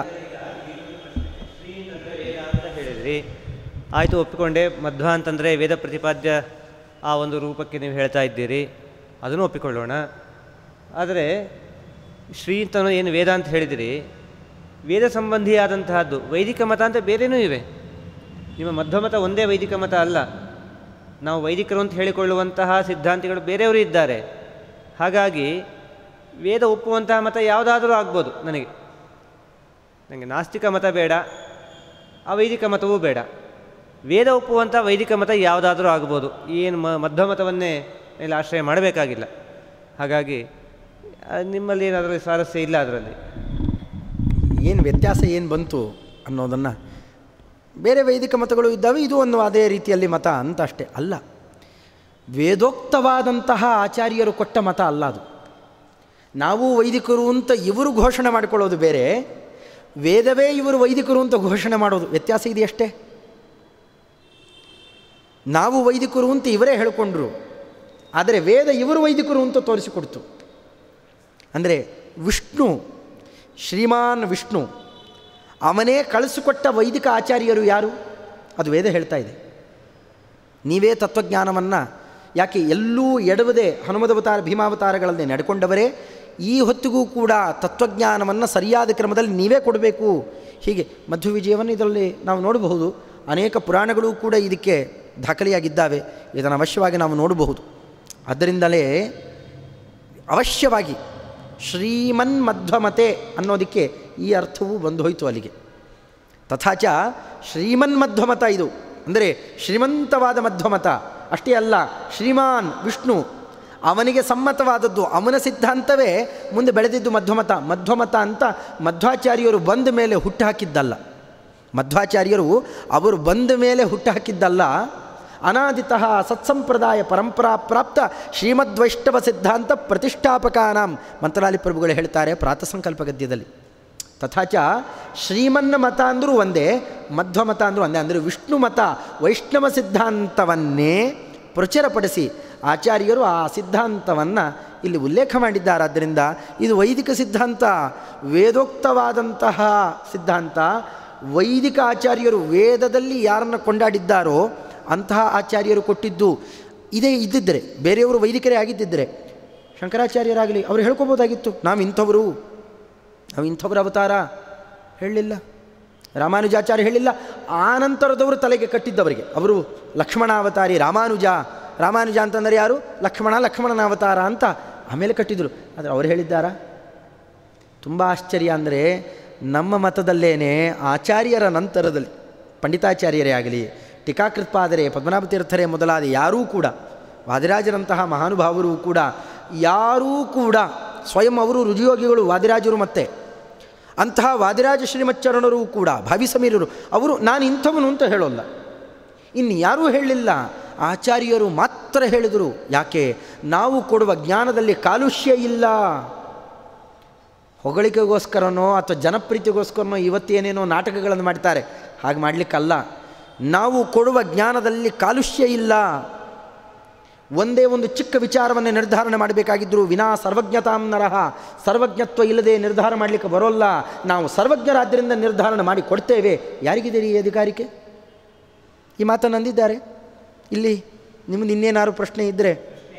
ಅಂತ ಹೇಳಿದ್ರಿ ಆಯಿತು ಒಪ್ಪಿಕೊಂಡೆ ಮಧ್ವ ಅಂತಂದರೆ ವೇದ ಪ್ರತಿಪಾದ್ಯ ಆ ಒಂದು ರೂಪಕ್ಕೆ ನೀವು ಹೇಳ್ತಾ ಇದ್ದೀರಿ ಅದನ್ನು ಒಪ್ಪಿಕೊಳ್ಳೋಣ ಆದರೆ ಶ್ರೀ ಅಂತ ಏನು ವೇದ ಅಂತ ಹೇಳಿದಿರಿ ವೇದ ಸಂಬಂಧಿಯಾದಂತಹದ್ದು ವೈದಿಕ ಮತ ಅಂತ ಬೇರೆನೂ ಇವೆ ನಿಮ್ಮ ಮಧ್ವಮತ ಒಂದೇ ವೈದಿಕ ಮತ ಅಲ್ಲ ನಾವು ವೈದಿಕರು ಅಂತ ಹೇಳಿಕೊಳ್ಳುವಂತಹ ಸಿದ್ಧಾಂತಿಗಳು ಬೇರೆಯವರು ಇದ್ದಾರೆ ಹಾಗಾಗಿ ವೇದ ಒಪ್ಪುವಂತಹ ಮತ ಯಾವುದಾದರೂ ಆಗ್ಬೋದು ನನಗೆ ನನಗೆ ನಾಸ್ತಿಕ ಮತ ಬೇಡ ಅವೈದಿಕ ಮತವೂ ಬೇಡ ವೇದ ಒಪ್ಪುವಂಥ ವೈದಿಕ ಮತ ಯಾವುದಾದರೂ ಆಗ್ಬೋದು ಏನು ಮ ಮಧ್ವ ಮತವನ್ನೇ ಮೇಲೆ ಆಶ್ರಯ ಮಾಡಬೇಕಾಗಿಲ್ಲ ಹಾಗಾಗಿ ಆ, ನಿಮ್ಮಲ್ಲಿ ಏನಾದರೂ ಸ್ವಾರಸ್ಯ ಇಲ್ಲ ಅದರಲ್ಲಿ ಏನು ವ್ಯತ್ಯಾಸ ಏನು ಬಂತು ಅನ್ನೋದನ್ನು ಬೇರೆ ವೈದಿಕ ಮತಗಳು ಇದ್ದಾವೆ ಇದು ಒಂದು ಅದೇ ರೀತಿಯಲ್ಲಿ ಮತ ಅಂತ ಅಷ್ಟೇ ಅಲ್ಲ ವೇದೋಕ್ತವಾದಂತಹ ಆಚಾರ್ಯರು ಕೊಟ್ಟ ಮತ ಅಲ್ಲ ಅದು ನಾವು ವೈದಿಕರು ಅಂತ ಇವರು ಘೋಷಣೆ ಮಾಡಿಕೊಳ್ಳೋದು ಬೇರೆ ವೇದವೇ ಇವರು ವೈದಿಕರು ಅಂತ ಘೋಷಣೆ ಮಾಡೋದು ವ್ಯತ್ಯಾಸ ಇದೆಯಷ್ಟೇ ನಾವು ವೈದಿಕರು ಅಂತ ಇವರೇ ಹೇಳಿಕೊಂಡ್ರು ಆದರೆ ವೇದ ಇವರು ವೈದಿಕರು ಅಂತ ತೋರಿಸಿಕೊಡ್ತು ಅಂದರೆ ವಿಷ್ಣು ಶ್ರೀಮಾನ್ ವಿಷ್ಣು ಅವನೇ ಕಳಿಸಿಕೊಟ್ಟ ವೈದಿಕ ಆಚಾರ್ಯರು ಯಾರು ಅದು ವೇದ ಹೇಳ್ತಾ ಇದೆ ನೀವೇ ತತ್ವಜ್ಞಾನವನ್ನು ಯಾಕೆ ಎಲ್ಲೂ ಎಡವದೆ ಹನುಮದವತಾರ ಭೀಮಾವತಾರಗಳಲ್ಲಿ ನಡ್ಕೊಂಡವರೇ ಈ ಹೊತ್ತಿಗೂ ಕೂಡ ತತ್ವಜ್ಞಾನವನ್ನು ಸರಿಯಾದ ಕ್ರಮದಲ್ಲಿ ನೀವೇ ಕೊಡಬೇಕು ಹೀಗೆ ಮಧ್ವ ವಿಜಯವನ್ನು ಇದರಲ್ಲಿ ನಾವು ನೋಡಬಹುದು ಅನೇಕ ಪುರಾಣಗಳು ಕೂಡ ಇದಕ್ಕೆ ದಾಖಲೆಯಾಗಿದ್ದಾವೆ ಇದನ್ನು ಅವಶ್ಯವಾಗಿ ನಾವು ನೋಡಬಹುದು ಅದರಿಂದಲೇ ಅವಶ್ಯವಾಗಿ ಶ್ರೀಮನ್ ಮಧ್ವಮತೆ ಅನ್ನೋದಕ್ಕೆ ಈ ಅರ್ಥವೂ ಬಂದು ಹೋಯಿತು ಅಲ್ಲಿಗೆ ತಥಾಚ ಶ್ರೀಮನ್ ಮಧ್ವಮತ ಇದು ಅಂದರೆ ಶ್ರೀಮಂತವಾದ ಮಧ್ವಮತ ಅಷ್ಟೇ ಅಲ್ಲ ಶ್ರೀಮಾನ್ ವಿಷ್ಣು ಅವನಿಗೆ ಸಮ್ಮತವಾದದ್ದು ಅವನ ಸಿದ್ಧಾಂತವೇ ಮುಂದೆ ಬೆಳೆದಿದ್ದು ಮಧ್ವಮತ ಮಧ್ವಮತ ಅಂತ ಮಧ್ವಾಚಾರ್ಯರು ಬಂದ ಮೇಲೆ ಹುಟ್ಟು ಹಾಕಿದ್ದಲ್ಲ ಮಧ್ವಾಚಾರ್ಯರು ಅವರು ಬಂದ ಮೇಲೆ ಹುಟ್ಟು ಹಾಕಿದ್ದಲ್ಲ ಅನಾದಿತಃ ಸತ್ಸಂಪ್ರದಾಯ ಪರಂಪರಾ ಪ್ರಾಪ್ತ ಶ್ರೀಮದ್ವೈಷ್ಣವ ಸಿದ್ಧಾಂತ ಪ್ರತಿಷ್ಠಾಪಕಾನಾಂ ಮಂತ್ರಾಲಿ ಪ್ರಭುಗಳು ಹೇಳ್ತಾರೆ ಪ್ರಾತಸಂಕಲ್ಪ ಗದ್ಯದಲ್ಲಿ ತಥಾಚ ಶ್ರೀಮನ್ನ ಮತ ಅಂದರೂ ಒಂದೇ ಮಧ್ವಮತ ಅಂದರೂ ಒಂದೇ ಅಂದರೆ ವಿಷ್ಣು ಮತ ವೈಷ್ಣವ ಸಿದ್ಧಾಂತವನ್ನೇ ಪ್ರಚುರಪಡಿಸಿ ಆಚಾರ್ಯರು ಆ ಸಿದ್ಧಾಂತವನ್ನು ಇಲ್ಲಿ ಉಲ್ಲೇಖ ಮಾಡಿದ್ದಾರೆ ಆದ್ದರಿಂದ ಇದು ವೈದಿಕ ಸಿದ್ಧಾಂತ ವೇದೋಕ್ತವಾದಂತಹ ಸಿದ್ಧಾಂತ ವೈದಿಕ ಆಚಾರ್ಯರು ವೇದದಲ್ಲಿ ಯಾರನ್ನು ಕೊಂಡಾಡಿದ್ದಾರೋ ಅಂತಹ ಆಚಾರ್ಯರು ಕೊಟ್ಟಿದ್ದು ಇದೇ ಇದ್ದಿದ್ದರೆ ಬೇರೆಯವರು ವೈದಿಕರೇ ಆಗಿದ್ದಿದ್ದರೆ ಶಂಕರಾಚಾರ್ಯರಾಗಲಿ ಅವರು ಹೇಳ್ಕೊಬೋದಾಗಿತ್ತು ನಾವು ಇಂಥವರು ನಾವು ಇಂಥವ್ರ ಅವತಾರ ಹೇಳಲಿಲ್ಲ ರಾಮಾನುಜಾಚಾರ್ಯ ಹೇಳಿಲ್ಲ ಆನಂತರದವರು ತಲೆಗೆ ಕಟ್ಟಿದ್ದವರಿಗೆ ಅವರು ಲಕ್ಷ್ಮಣಾವತಾರಿ ರಾಮಾನುಜ ರಾಮಾನುಜ ಅಂತಂದರೆ ಯಾರು ಲಕ್ಷ್ಮಣ ಲಕ್ಷ್ಮಣನ ಅವತಾರ ಅಂತ ಆಮೇಲೆ ಕಟ್ಟಿದರು ಆದರೆ ಅವ್ರು ಹೇಳಿದ್ದಾರಾ ತುಂಬ ಆಶ್ಚರ್ಯ ಅಂದರೆ ನಮ್ಮ ಮತದಲ್ಲೇನೆ ಆಚಾರ್ಯರ ನಂತರದಲ್ಲಿ ಪಂಡಿತಾಚಾರ್ಯರೇ ಆಗಲಿ ಟೀಕಾಕೃತ್ಪಾದರೆ ಪದ್ಮನಾಭ ತೀರ್ಥರೇ ಮೊದಲಾದ ಯಾರೂ ಕೂಡ ವಾದಿರಾಜರಂತಹ ಮಹಾನುಭಾವರು ಕೂಡ ಯಾರೂ ಕೂಡ ಸ್ವಯಂ ಅವರು ರುಜಿಯೋಗಿಗಳು ವಾದಿರಾಜರು ಮತ್ತೆ ಅಂತಹ ವಾದಿರಾಜ ಶ್ರೀಮಚ್ಚರಣರು ಕೂಡ ಭಾವಿ ಸಮೀರರು ಅವರು ನಾನು ಇಂಥವನು ಅಂತ ಹೇಳೋಲ್ಲ ಇನ್ನು ಯಾರೂ ಹೇಳಲಿಲ್ಲ ಆಚಾರ್ಯರು ಮಾತ್ರ ಹೇಳಿದರು ಯಾಕೆ ನಾವು ಕೊಡುವ ಜ್ಞಾನದಲ್ಲಿ ಕಾಲುಷ್ಯ ಇಲ್ಲ ಹೊಗಳಿಕೆಗೋಸ್ಕರನೋ ಅಥವಾ ಜನಪ್ರೀತಿಗೋಸ್ಕರನೋ ಇವತ್ತೇನೇನೋ ನಾಟಕಗಳನ್ನು ಮಾಡ್ತಾರೆ ಹಾಗೆ ಮಾಡಲಿಕ್ಕಲ್ಲ ನಾವು ಕೊಡುವ ಜ್ಞಾನದಲ್ಲಿ ಕಾಲುಷ್ಯ ಇಲ್ಲ ಒಂದೇ ಒಂದು ಚಿಕ್ಕ ವಿಚಾರವನ್ನು ನಿರ್ಧಾರಣೆ ಮಾಡಬೇಕಾಗಿದ್ದರೂ ವಿನಾ ಸರ್ವಜ್ಞತಾಂ ನರಹ ಸರ್ವಜ್ಞತ್ವ ಇಲ್ಲದೆ ನಿರ್ಧಾರ ಮಾಡಲಿಕ್ಕೆ ಬರೋಲ್ಲ ನಾವು ಸರ್ವಜ್ಞರಾದ್ದರಿಂದ ನಿರ್ಧಾರಣೆ ಮಾಡಿ ಕೊಡ್ತೇವೆ ಯಾರಿಗಿದೆ ಈ ಅಧಿಕಾರಿಕೆ ಈ ಮಾತನ್ನು ಅಂದಿದ್ದಾರೆ ಇಲ್ಲಿ ನಿಮ್ಮದು ಇನ್ನೇನಾದ್ರು ಪ್ರಶ್ನೆ ಇದ್ದರೆ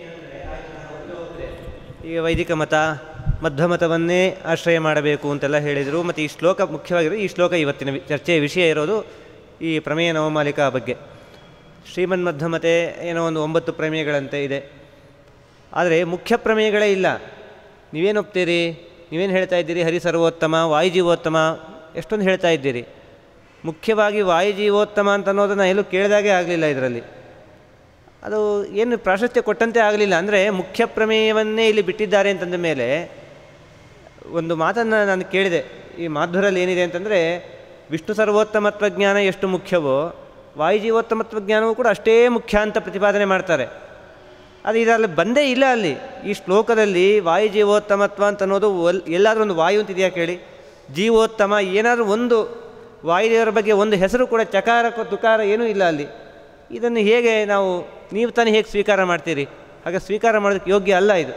ಈಗ ವೈದಿಕ ಮತ ಮಧ್ವಮತವನ್ನೇ ಆಶ್ರಯ ಮಾಡಬೇಕು ಅಂತೆಲ್ಲ ಹೇಳಿದರು ಮತ್ತು ಈ ಶ್ಲೋಕ ಮುಖ್ಯವಾಗಿರೋದು ಈ ಶ್ಲೋಕ ಇವತ್ತಿನ ವಿ- ಚರ್ಚೆಯ ವಿಷಯ ಇರೋದು ಈ ಪ್ರಮೇಯ ನವಮಾಲಿಕಾ ಬಗ್ಗೆ ಶ್ರೀಮನ್ ಮಧ್ವಮತೆ ಏನೋ ಒಂದು ಒಂಬತ್ತು ಪ್ರಮೇಯಗಳಂತೆ ಇದೆ ಆದರೆ ಮುಖ್ಯ ಪ್ರಮೇಯಗಳೇ ಇಲ್ಲ ನೀವೇನು ಒಪ್ತೀರಿ ನೀವೇನು ಹೇಳ್ತಾ ಇದ್ದೀರಿ ಹರಿ ಸರ್ವೋತ್ತಮ ವಾಯುಜೀವೋತ್ತಮ ಎಷ್ಟೊಂದು ಹೇಳ್ತಾ ಇದ್ದೀರಿ ಮುಖ್ಯವಾಗಿ ವಾಯುಜೀವೋತ್ತಮ ಅಂತ ಅನ್ನೋದನ್ನು ಎಲ್ಲೂ ಕೇಳಿದಾಗೆ ಆಗಲಿಲ್ಲ ಇದರಲ್ಲಿ ಅದು ಏನು ಪ್ರಾಶಸ್ತ್ಯ ಕೊಟ್ಟಂತೆ ಆಗಲಿಲ್ಲ ಅಂದರೆ ಮುಖ್ಯ ಪ್ರಮೇಯವನ್ನೇ ಇಲ್ಲಿ ಬಿಟ್ಟಿದ್ದಾರೆ ಅಂತಂದ ಮೇಲೆ ಒಂದು ಮಾತನ್ನು ನಾನು ಕೇಳಿದೆ ಈ ಮಾಧುರಲ್ಲಿ ಏನಿದೆ ಅಂತಂದರೆ ವಿಷ್ಣು ಸರ್ವೋತ್ತಮತ್ವ ಜ್ಞಾನ ಎಷ್ಟು ಮುಖ್ಯವೋ ವಾಯುಜೀವೋತ್ತಮತ್ವ ಜ್ಞಾನವೂ ಕೂಡ ಅಷ್ಟೇ ಮುಖ್ಯ ಅಂತ ಪ್ರತಿಪಾದನೆ ಮಾಡ್ತಾರೆ ಅದು ಇದರಲ್ಲಿ ಬಂದೇ ಇಲ್ಲ ಅಲ್ಲಿ ಈ ಶ್ಲೋಕದಲ್ಲಿ ವಾಯುಜೀವೋತ್ತಮತ್ವ ಅಂತ ಅನ್ನೋದು ಒಲ್ ಎಲ್ಲಾದರೂ ಒಂದು ವಾಯು ಅಂತಿದೆಯಾ ಕೇಳಿ ಜೀವೋತ್ತಮ ಏನಾದರೂ ಒಂದು ವಾಯುದೇವರ ಬಗ್ಗೆ ಒಂದು ಹೆಸರು ಕೂಡ ಚಕಾರ ಕ- ತುಕಾರ ಏನೂ ಇಲ್ಲ ಅಲ್ಲಿ ಇದನ್ನು ಹೇಗೆ ನಾವು ನೀವು ತಾನೇ ಹೇಗೆ ಸ್ವೀಕಾರ ಮಾಡ್ತೀರಿ ಹಾಗೆ ಸ್ವೀಕಾರ ಮಾಡೋದಕ್ಕೆ ಯೋಗ್ಯ ಅಲ್ಲ ಇದು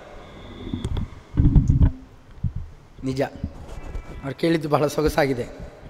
ನಿಜ ಅವ್ರು ಕೇಳಿದ್ದು ಬಹಳ ಸೊಗಸಾಗಿದೆ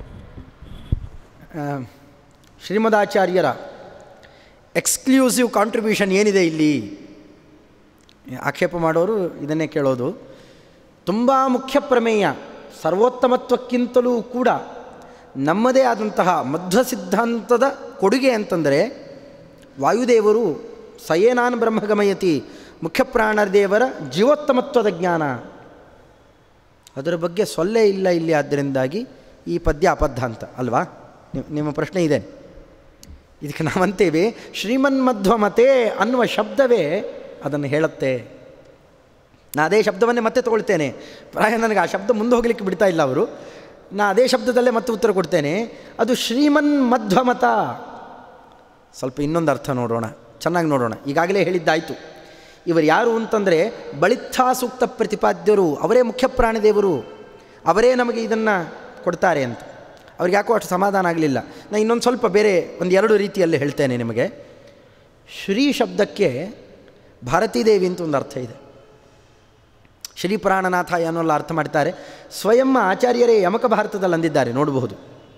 ಆ, ಶ್ರೀಮದಾಚಾರ್ಯರ ಎಕ್ಸ್ಕ್ಲೂಸಿವ್ ಕಾಂಟ್ರಿಬ್ಯೂಷನ್ ಏನಿದೆ ಇಲ್ಲಿ ಆಕ್ಷೇಪ ಮಾಡೋರು ಇದನ್ನೇ ಕೇಳೋದು ತುಂಬ ಮುಖ್ಯ ಪ್ರಮೇಯ ಸರ್ವೋತ್ತಮತ್ವಕ್ಕಿಂತಲೂ ಕೂಡ ನಮ್ಮದೇ ಆದಂತಹ ಮಧ್ವ ಸಿದ್ಧಾಂತದ ಕೊಡುಗೆ ಅಂತಂದರೆ ವಾಯುದೇವರು ಸಯೇನಾನ್ ಬ್ರಹ್ಮಗಮಯತಿ ಮುಖ್ಯ ಪ್ರಾಣದೇವರ ಜೀವೋತ್ತಮತ್ವದ ಜ್ಞಾನ ಅದರ ಬಗ್ಗೆ ಸೊಲ್ಲೆ ಇಲ್ಲ ಇಲ್ಲಿ ಆದ್ದರಿಂದಾಗಿ ಈ ಪದ್ಯ ಅಬದ್ಧ ಅಂತ ಅಲ್ವಾ ನಿಮ್- ನಿಮ್ಮ ಪ್ರಶ್ನೆ ಇದೆ ಇದಕ್ಕೆ ನಾವಂತೇವೆ ಶ್ರೀಮನ್ಮಧ್ವಮತೆ ಅನ್ನುವ ಶಬ್ದವೇ ಅದನ್ನು ಹೇಳುತ್ತೆ ನಾ ಅದೇ ಶಬ್ದವನ್ನೇ ಮತ್ತೆ ತಗೊಳ್ತೇನೆ ಪ್ರಾಯ ನನಗೆ ಆ ಶಬ್ದ ಮುಂದೆ ಹೋಗಲಿಕ್ಕೆ ಬಿಡ್ತಾ ಇಲ್ಲ ಅವರು ನಾ ಅದೇ ಶಬ್ದದಲ್ಲೇ ಮತ್ತೆ ಉತ್ತರ ಕೊಡ್ತೇನೆ ಅದು ಶ್ರೀಮನ್ ಮಧ್ವಮತ ಸ್ವಲ್ಪ ಇನ್ನೊಂದು ಅರ್ಥ ನೋಡೋಣ ಚೆನ್ನಾಗಿ ನೋಡೋಣ ಈಗಾಗಲೇ ಹೇಳಿದ್ದಾಯಿತು ಇವರು ಯಾರು ಅಂತಂದರೆ ಬಳಿತ್ಥಾ ಸೂಕ್ತ ಪ್ರತಿಪಾದ್ಯರು ಅವರೇ ಮುಖ್ಯ ಪ್ರಾಣಿದೇವರು ಅವರೇ ನಮಗೆ ಇದನ್ನು ಕೊಡ್ತಾರೆ ಅಂತ ಅವ್ರಿಗೆ ಯಾಕೋ ಅಷ್ಟು ಸಮಾಧಾನ ಆಗಲಿಲ್ಲ ನಾನು ಇನ್ನೊಂದು ಸ್ವಲ್ಪ ಬೇರೆ ಒಂದು ಎರಡು ರೀತಿಯಲ್ಲಿ ಹೇಳ್ತೇನೆ ನಿಮಗೆ ಶ್ರೀ ಶಬ್ದಕ್ಕೆ ಭಾರತೀದೇವಿ ಅಂತ ಒಂದು ಅರ್ಥ ಇದೆ ಶ್ರೀ ಪ್ರಾಣನಾಥ ಅನ್ನೋಲ್ಲ ಅರ್ಥ ಮಾಡ್ತಾರೆ ಸ್ವಯಂ ಆಚಾರ್ಯರೇ ಯಮಕ ಭಾರತದಲ್ಲಿ ಅಂದಿದ್ದಾರೆ ನೋಡಬಹುದು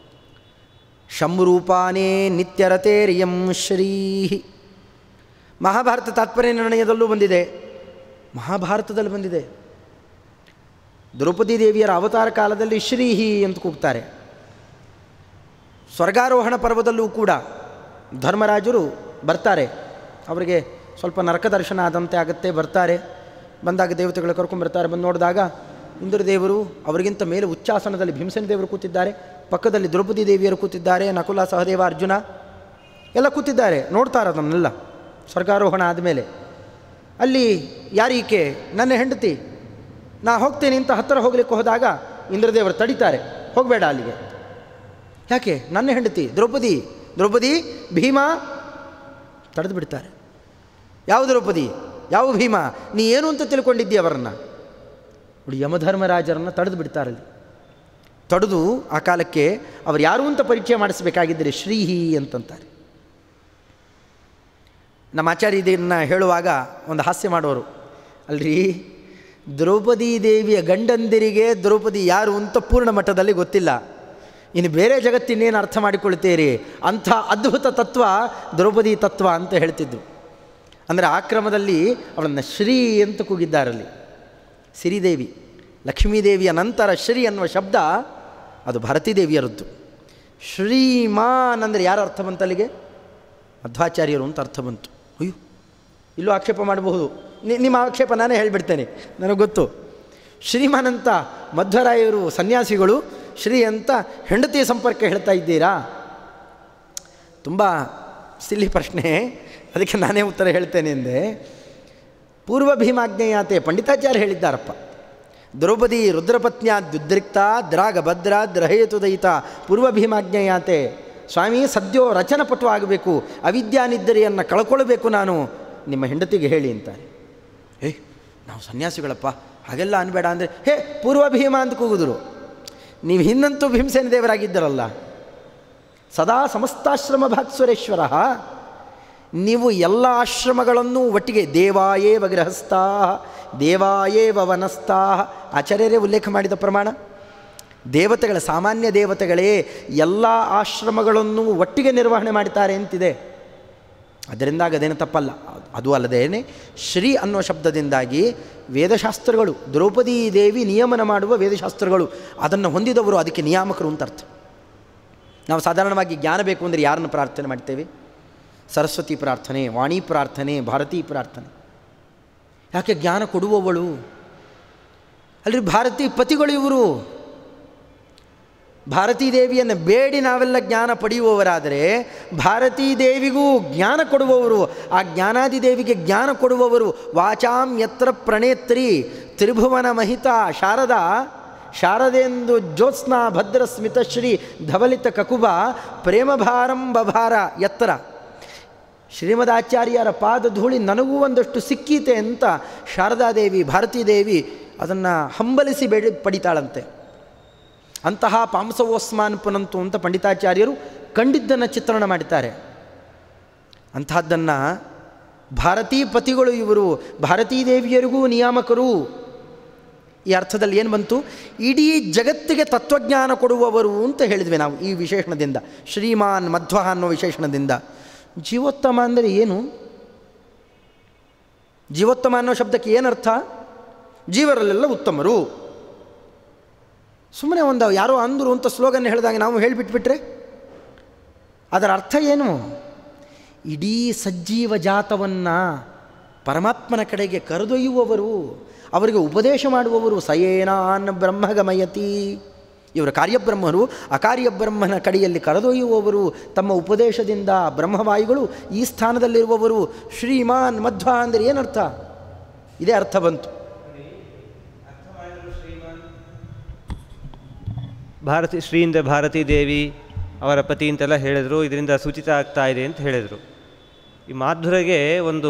ಶಂರೂಪಾನೇ ನಿತ್ಯರತೇರಿಯಂ ಶ್ರೀ ಮಹಾಭಾರತ ತಾತ್ಪರ್ಯ ನಿರ್ಣಯದಲ್ಲೂ ಬಂದಿದೆ ಮಹಾಭಾರತದಲ್ಲಿ ಬಂದಿದೆ ದ್ರೌಪದಿ ದೇವಿಯರ ಅವತಾರ ಕಾಲದಲ್ಲಿ ಶ್ರೀಹಿ ಅಂತ ಕೂಗ್ತಾರೆ ಸ್ವರ್ಗಾರೋಹಣ ಪರ್ವದಲ್ಲೂ ಕೂಡ ಧರ್ಮರಾಜರು ಬರ್ತಾರೆ ಅವರಿಗೆ ಸ್ವಲ್ಪ ನರಕ ದರ್ಶನ ಆದಂತೆ ಆಗುತ್ತೆ ಬರ್ತಾರೆ ಬಂದಾಗ ದೇವತೆಗಳು ಕರ್ಕೊಂಡ್ಬರ್ತಾರೆ ಬಂದು ನೋಡಿದಾಗ ಇಂದ್ರದೇವರು ಅವರಿಗಿಂತ ಮೇಲೆ ಉಚ್ಚಾಸನದಲ್ಲಿ ಭೀಮಸೇನ ದೇವರು ಕೂತಿದ್ದಾರೆ ಪಕ್ಕದಲ್ಲಿ ದ್ರೌಪದಿ ದೇವಿಯರು ಕೂತಿದ್ದಾರೆ ನಕುಲ ಸಹದೇವ ಅರ್ಜುನ ಎಲ್ಲ ಕೂತಿದ್ದಾರೆ ನೋಡ್ತಾರೆ ಅದನ್ನೆಲ್ಲ ಸ್ವರ್ಗಾರೋಹಣ ಆದಮೇಲೆ ಅಲ್ಲಿ ಯಾರೀಕೆ ನನ್ನ ಹೆಂಡತಿ ನಾ ಹೋಗ್ತೇನೆ ಅಂತ ಹತ್ತಿರ ಹೋಗ್ಲಿಕ್ಕೆ ಹೋದಾಗ ಇಂದ್ರದೇವರು ತಡಿತಾರೆ ಹೋಗಬೇಡ ಅಲ್ಲಿಗೆ ಯಾಕೆ ನನ್ನ ಹೆಂಡತಿ ದ್ರೌಪದಿ ದ್ರೌಪದಿ ಭೀಮ ತಡೆದು ಬಿಡ್ತಾರೆ ಯಾವ ದ್ರೌಪದಿ ಯಾವ ಭೀಮ ನೀ ಏನು ಅಂತ ತಿಳ್ಕೊಂಡಿದ್ದೀಯ ಅವರನ್ನು ನೋಡಿ ಯಮಧರ್ಮರಾಜರನ್ನು ತಡೆದು ಬಿಡ್ತಾರಲ್ಲಿ ತಡೆದು ಆ ಕಾಲಕ್ಕೆ ಅವರು ಯಾರು ಅಂತ ಪರಿಚಯ ಮಾಡಿಸಬೇಕಾಗಿದ್ದರೆ ಶ್ರೀಹಿ ಅಂತಂತಾರೆ ನಮ್ಮ ಆಚಾರ್ಯ ಇದನ್ನು ಹೇಳುವಾಗ ಒಂದು ಹಾಸ್ಯ ಮಾಡೋರು ಅಲ್ರಿ ದ್ರೌಪದಿ ದೇವಿಯ ಗಂಡಂದಿರಿಗೆ ದ್ರೌಪದಿ ಯಾರು ಅಂತ ಪೂರ್ಣ ಮಟ್ಟದಲ್ಲಿ ಗೊತ್ತಿಲ್ಲ ಇನ್ನು ಬೇರೆ ಜಗತ್ತಿನೇನು ಅರ್ಥ ಮಾಡಿಕೊಳ್ತೀರಿ ಅಂಥ ಅದ್ಭುತ ತತ್ವ ದ್ರೌಪದಿ ತತ್ವ ಅಂತ ಹೇಳ್ತಿದ್ರು ಅಂದರೆ ಆಕ್ರಮದಲ್ಲಿ ಅವಳನ್ನು ಶ್ರೀ ಅಂತ ಕೂಗಿದ್ದಾರಲ್ಲಿ ಸಿರಿದೇವಿ ಲಕ್ಷ್ಮೀದೇವಿಯ ನಂತರ ಶ್ರೀ ಅನ್ನುವ ಶಬ್ದ ಅದು ಭಾರತೀ ದೇವಿಯರದ್ದು ಶ್ರೀಮಾನ್ ಅಂದರೆ ಯಾರು ಅರ್ಥ ಬಂತಲ್ಲಿಗೆ ಮಧ್ವಾಚಾರ್ಯರು ಅಂತ ಅರ್ಥ ಬಂತು ಅಯ್ಯೋ ಇಲ್ಲೂ ಆಕ್ಷೇಪ ಮಾಡಬಹುದು ನಿ- ನಿಮ್ಮ ಆಕ್ಷೇಪ ನಾನೇ ಹೇಳಿಬಿಡ್ತೇನೆ ನನಗೆ ಗೊತ್ತು ಶ್ರೀಮಾನ್ ಅಂತ ಮಧ್ವರಾಯರು ಸನ್ಯಾಸಿಗಳು ಶ್ರೀ ಅಂತ ಹೆಂಡತಿಯ ಸಂಪರ್ಕ ಹೇಳ್ತಾ ಇದ್ದೀರಾ ತುಂಬ ಸಿಲ್ಲಿ ಪ್ರಶ್ನೆ ಅದಕ್ಕೆ ನಾನೇ ಉತ್ತರ ಹೇಳ್ತೇನೆ ಎಂದೆ ಪೂರ್ವ ಭೀಮಾಜ್ಞೆಯಾತೆ ಪಂಡಿತಾಚಾರ್ಯ ಹೇಳಿದ್ದಾರಪ್ಪ ದ್ರೌಪದಿ ರುದ್ರಪತ್ನ್ಯಾದ್ಯುದ್ರಿಕ್ತ ದ್ರಾಗ ಭದ್ರ ದ್ರಹೇತುದಯಿತ ಪೂರ್ವ ಭೀಮಾಜ್ಞೆಯಾತೆ ಸ್ವಾಮಿ ಸದ್ಯೋ ರಚನಪಟು ಆಗಬೇಕು ಅವಿದ್ಯಾನಿದ್ದರಿಯನ್ನು ಕಳ್ಕೊಳ್ಬೇಕು ನಾನು ನಿಮ್ಮ ಹೆಂಡತಿಗೆ ಹೇಳಿ ಅಂತಾರೆ ಏ ನಾವು ಸನ್ಯಾಸಿಗಳಪ್ಪ ಹಾಗೆಲ್ಲ ಅನ್ಬೇಡ ಅಂದರೆ ಹೇ ಪೂರ್ವ ಭೀಮ ಅಂತ ಕೂಗಿದ್ರು ನೀವು ಹಿಂದಂತೂ ಭೀಮಸೇನ ದೇವರಾಗಿದ್ದರಲ್ಲ ಸದಾ ಸಮಸ್ತಾಶ್ರಮ ಭಾಕ್ಸುರೇಶ್ವರ ನೀವು ಎಲ್ಲ ಆಶ್ರಮಗಳನ್ನು ಒಟ್ಟಿಗೆ ದೇವಾಯೇವ ಗೃಹಸ್ಥಾ ದೇವಾಯೇವ ವನಸ್ಥಾ ಆಚಾರ್ಯರೇ ಉಲ್ಲೇಖ ಮಾಡಿದ ಪ್ರಮಾಣ ದೇವತೆಗಳ ಸಾಮಾನ್ಯ ದೇವತೆಗಳೇ ಎಲ್ಲ ಆಶ್ರಮಗಳನ್ನು ಒಟ್ಟಿಗೆ ನಿರ್ವಹಣೆ ಮಾಡ್ತಾರೆ ಅಂತಿದೆ ಅದರಿಂದಾಗಿ ಅದೇನು ತಪ್ಪಲ್ಲ ಅದು ಅಲ್ಲದೇನೆ ಶ್ರೀ ಅನ್ನುವ ಶಬ್ದದಿಂದಾಗಿ ವೇದಶಾಸ್ತ್ರಗಳು ದ್ರೌಪದಿ ದೇವಿ ನಿಯಮನ ಮಾಡುವ ವೇದಶಾಸ್ತ್ರಗಳು ಅದನ್ನು ಹೊಂದಿದವರು ಅದಕ್ಕೆ ನಿಯಾಮಕರು ಅಂತ ಅರ್ಥ ನಾವು ಸಾಧಾರಣವಾಗಿ ಜ್ಞಾನ ಬೇಕು ಅಂದರೆ ಯಾರನ್ನು ಪ್ರಾರ್ಥನೆ ಮಾಡ್ತೇವೆ ಸರಸ್ವತಿ ಪ್ರಾರ್ಥನೆ ವಾಣಿ ಪ್ರಾರ್ಥನೆ ಭಾರತೀ ಪ್ರಾರ್ಥನೆ ಯಾಕೆ ಜ್ಞಾನ ಕೊಡುವವಳು ಅಲ್ರಿ ಭಾರತೀ ಪತಿಗಳು ಇವರು ಭಾರತೀ ದೇವಿಯನ್ನು ಬೇಡಿ ನಾವೆಲ್ಲ ಜ್ಞಾನ ಪಡೆಯುವವರಾದರೆ ಭಾರತೀ ದೇವಿಗೂ ಜ್ಞಾನ ಕೊಡುವವರು ಆ ಜ್ಞಾನಾದಿ ದೇವಿಗೆ ಜ್ಞಾನ ಕೊಡುವವರು ವಾಚಾಂ ಯತ್ರ ಪ್ರಣೇತ್ರಿ ತ್ರಿಭುವನ ಮಹಿತ ಶಾರದಾ ಶಾರದೆಂದು ಜ್ಯೋತ್ಸ್ನಾ ಭದ್ರ ಸ್ಮಿತಶ್ರೀ ಧವಲಿತ ಕಕುಬ ಪ್ರೇಮಭಾರಂ ಬಭಾರ ಎತ್ತರ ಶ್ರೀಮದಾಚಾರ್ಯರ ಪಾದ ಧೂಳಿ ನನಗೂ ಒಂದಷ್ಟು ಸಿಕ್ಕೀತೆ ಅಂತ ಶಾರದಾದೇವಿ ಭಾರತೀ ದೇವಿ ಅದನ್ನು ಹಂಬಲಿಸಿ ಬೇಡಿ ಪಡಿತಾಳಂತೆ ಅಂತಹ ಪಾಂಸವೋಸ್ಮಾನ್ ಪುನಂತು ಅಂತ ಪಂಡಿತಾಚಾರ್ಯರು ಕಂಡಿದ್ದನ್ನು ಚಿತ್ರಣ ಮಾಡಿದ್ದಾರೆ ಅಂತಹದ್ದನ್ನು ಭಾರತೀ ಪತಿಗಳು ಇವರು ಭಾರತೀ ದೇವಿಯರಿಗೂ ನಿಯಾಮಕರು ಈ ಅರ್ಥದಲ್ಲಿ ಏನು ಬಂತು ಇಡೀ ಜಗತ್ತಿಗೆ ತತ್ವಜ್ಞಾನ ಕೊಡುವವರು ಅಂತ ಹೇಳಿದ್ವಿ ನಾವು ಈ ವಿಶೇಷಣದಿಂದ ಶ್ರೀಮಾನ್ ಮಧ್ವ ಅನ್ನೋ ವಿಶೇಷಣದಿಂದ ಜೀವೋತ್ತಮ ಅಂದರೆ ಏನು ಜೀವೋತ್ತಮ ಅನ್ನೋ ಶಬ್ದಕ್ಕೆ ಏನರ್ಥ ಜೀವರಲ್ಲೆಲ್ಲ ಉತ್ತಮರು ಸುಮ್ಮನೆ ಒಂದು ಯಾರೋ ಅಂದರು ಅಂತ ಸ್ಲೋಗನ್ ಹೇಳಿದಾಗ ನಾವು ಹೇಳಿಬಿಟ್ಬಿಟ್ರೆ ಅದರ ಅರ್ಥ ಏನು ಇಡೀ ಸಜ್ಜೀವ ಜಾತವನ್ನು ಪರಮಾತ್ಮನ ಕಡೆಗೆ ಕರೆದೊಯ್ಯುವವರು ಅವರಿಗೆ ಉಪದೇಶ ಮಾಡುವವರು ಸಯೇನಾನ್ ಬ್ರಹ್ಮಗಮಯತಿ ಇವರ ಕಾರ್ಯಬ್ರಹ್ಮರು ಅಕಾರ್ಯಬ್ರಹ್ಮನ ಕಡೆಯಲ್ಲಿ ಕರೆದೊಯ್ಯುವವರು ತಮ್ಮ ಉಪದೇಶದಿಂದ ಬ್ರಹ್ಮವಾಯುಗಳು ಈ ಸ್ಥಾನದಲ್ಲಿರುವವರು ಶ್ರೀಮಾನ್ ಮಧ್ವ ಅಂದರೆ ಏನರ್ಥ ಇದೇ ಅರ್ಥ ಬಂತು ಭಾರತಿ ಶ್ರೀಯಿಂದ ಭಾರತೀ ದೇವಿ ಅವರ ಪತಿ ಅಂತೆಲ್ಲ ಹೇಳಿದರು ಇದರಿಂದ ಸೂಚಿತ ಆಗ್ತಾ ಇದೆ ಅಂತ ಹೇಳಿದರು ಈ ಮಾಧುರಿಗೆ ಒಂದು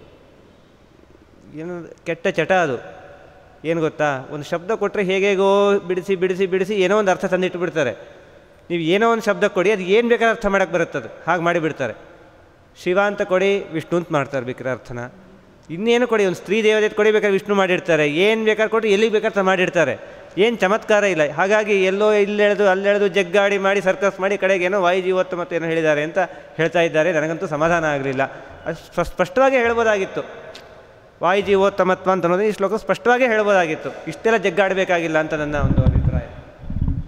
ಏನು ಕೆಟ್ಟ ಚಟ ಅದು ಏನು ಗೊತ್ತಾ ಒಂದು ಶಬ್ದ ಕೊಟ್ಟರೆ ಹೇಗೇಗೋ ಬಿಡಿಸಿ ಬಿಡಿಸಿ ಬಿಡಿಸಿ ಏನೋ ಒಂದು ಅರ್ಥ ತಂದಿಟ್ಟು ಬಿಡ್ತಾರೆ ನೀವು ಏನೋ ಒಂದು ಶಬ್ದ ಕೊಡಿ ಅದು ಏನು ಬೇಕಾದ್ರೆ ಅರ್ಥ ಮಾಡೋಕ್ಕೆ ಬರುತ್ತದೆ ಹಾಗೆ ಮಾಡಿಬಿಡ್ತಾರೆ ಶಿವ ಅಂತ ಕೊಡಿ ವಿಷ್ಣು ಅಂತ ಮಾಡ್ತಾರೆ ಬೇಕಾದ್ರೆ ಅರ್ಥನ ಇನ್ನೇನು ಕೊಡಿ ಒಂದು ಸ್ತ್ರೀ ದೇವತೆ ಕೊಡಿ ಬೇಕಾದ್ರೆ ವಿಷ್ಣು ಮಾಡಿರ್ತಾರೆ ಏನು ಬೇಕಾದ್ರೆ ಕೊಟ್ಟು ಎಲ್ಲಿಗೆ ಬೇಕಾದ್ರೆ ಮಾಡಿರ್ತಾರೆ ಏನು ಚಮತ್ಕಾರ ಇಲ್ಲ ಹಾಗಾಗಿ ಎಲ್ಲೋ ಇಲ್ಲೆಳೆದು ಅಲ್ಲೆಳೆದು ಜಗ್ಗಾಡಿ ಮಾಡಿ ಸರ್ಕಸ್ ಮಾಡಿ ಕಡೆಗೆ ಏನೋ ವಾಯು ಜೀವೋತ್ತಮ ಏನೋ ಹೇಳಿದ್ದಾರೆ ಅಂತ ಹೇಳ್ತಾ ಇದ್ದಾರೆ ನನಗಂತೂ ಸಮಾಧಾನ ಆಗಲಿಲ್ಲ ಅದು ಸ್ಪಷ್ಟವಾಗಿ ಹೇಳ್ಬೋದಾಗಿತ್ತು ವಾಯು ಜೀವೋತ್ತಮತ್ವ ಅಂತ ಅನ್ನೋದು ಈ ಶ್ಲೋಕ ಸ್ಪಷ್ಟವಾಗಿ ಹೇಳ್ಬೋದಾಗಿತ್ತು ಇಷ್ಟೆಲ್ಲ ಜಗ್ಗಾಡಬೇಕಾಗಿಲ್ಲ ಅಂತ ನನ್ನ ಒಂದು ಅಭಿಪ್ರಾಯ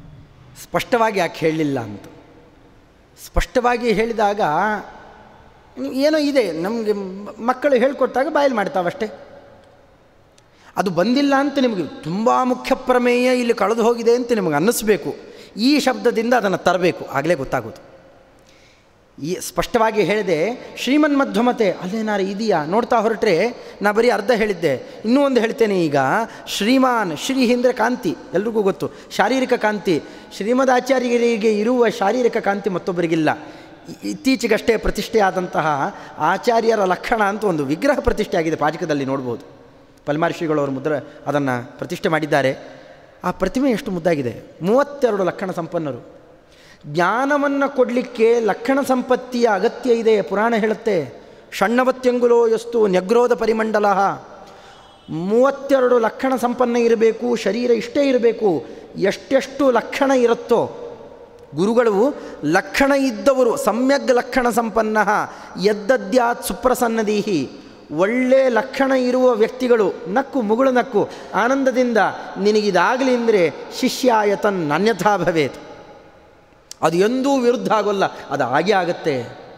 ಸ್ಪಷ್ಟವಾಗಿ ಯಾಕೆ ಹೇಳಲಿಲ್ಲ ಅಂತ ಸ್ಪಷ್ಟವಾಗಿ ಹೇಳಿದಾಗ ಏನೋ ಇದೆ ನಮಗೆ ಮಕ್ಕಳು ಹೇಳ್ಕೊಟ್ಟಾಗ ಬಾಯಲ್ಲಿ ಮಾಡ್ತಾವಷ್ಟೇ ಅದು ಬಂದಿಲ್ಲ ಅಂತ ನಿಮಗೆ ತುಂಬ ಮುಖ್ಯ ಪ್ರಮೇಯ ಇಲ್ಲಿ ಕಳೆದು ಹೋಗಿದೆ ಅಂತ ನಿಮಗೆ ಅನ್ನಿಸ್ಬೇಕು ಈ ಶಬ್ದದಿಂದ ಅದನ್ನು ತರಬೇಕು ಆಗಲೇ ಗೊತ್ತಾಗೋದು ಈ ಸ್ಪಷ್ಟವಾಗಿ ಹೇಳಿದೆ ಶ್ರೀಮನ್ ಮಧ್ವಮತೆ ಅಲ್ಲೇನಾರು ಇದೆಯಾ ನೋಡ್ತಾ ಹೊರಟ್ರೆ ನಾ ಬರೀ ಅರ್ಧ ಹೇಳಿದ್ದೆ ಇನ್ನೂ ಒಂದು ಹೇಳ್ತೇನೆ ಈಗ ಶ್ರೀಮಾನ್ ಶ್ರೀ ಹಿಂದ್ರೆ ಕಾಂತಿ ಎಲ್ರಿಗೂ ಗೊತ್ತು ಶಾರೀರಿಕ ಕಾಂತಿ ಶ್ರೀಮದ್ ಆಚಾರ್ಯರಿಗೆ ಇರುವ ಶಾರೀರಿಕ ಕಾಂತಿ ಮತ್ತೊಬ್ಬರಿಗಿಲ್ಲ ಇ- ಇತ್ತೀಚೆಗಷ್ಟೇ ಪ್ರತಿಷ್ಠೆಯಾದಂತಹ ಆಚಾರ್ಯರ ಲಕ್ಷಣ ಅಂತ ಒಂದು ವಿಗ್ರಹ ಪ್ರತಿಷ್ಠೆ ಆಗಿದೆ ಪಾಜಕದಲ್ಲಿ ನೋಡ್ಬೋದು ಪಲ್ಮಾರಿ ಶ್ರೀಗಳವರು ಮುದ್ರ ಅದನ್ನು ಪ್ರತಿಷ್ಠೆ ಮಾಡಿದ್ದಾರೆ ಆ ಪ್ರತಿಮೆ ಎಷ್ಟು ಮುದ್ದಾಗಿದೆ ಮೂವತ್ತೆರಡು ಲಕ್ಷಣ ಸಂಪನ್ನರು ಜ್ಞಾನವನ್ನು ಕೊಡಲಿಕ್ಕೆ ಲಕ್ಷಣ ಸಂಪತ್ತಿಯ ಅಗತ್ಯ ಇದೆ ಪುರಾಣ ಹೇಳುತ್ತೆ ಷಣ್ಣವತ್ಯಂಗುಲೋ ಎಷ್ಟು ನ್ಯಗ್ರೋಧ ಪರಿಮಂಡಲ ಮೂವತ್ತೆರಡು ಲಕ್ಷಣ ಸಂಪನ್ನ ಇರಬೇಕು ಶರೀರ ಇಷ್ಟೇ ಇರಬೇಕು ಎಷ್ಟೆಷ್ಟು ಲಕ್ಷಣ ಇರುತ್ತೋ ಗುರುಗಳು ಲಕ್ಷಣ ಇದ್ದವರು ಸಮ್ಯಗ್ ಲಕ್ಷಣ ಸಂಪನ್ನ ಯದ್ದದ್ಯಾತ್ ಸುಪ್ರಸನ್ನದೀಹಿ ಒಳ್ಳೆ ಲಕ್ಷಣ ಇರುವ ವ್ಯಕ್ತಿಗಳು ನಕ್ಕು ಮುಗುಳು ನಕ್ಕು ಆನಂದದಿಂದ ನಿನಗಿದಾಗಲಿ ಅಂದರೆ ಶಿಷ್ಯಾಯತನ್ ಅನ್ಯಥಾ ಭವೇತ್ ಅದು ಎಂದೂ ವಿರುದ್ಧ ಆಗೋಲ್ಲ ಅದು ಹಾಗೆ ಆಗುತ್ತೆ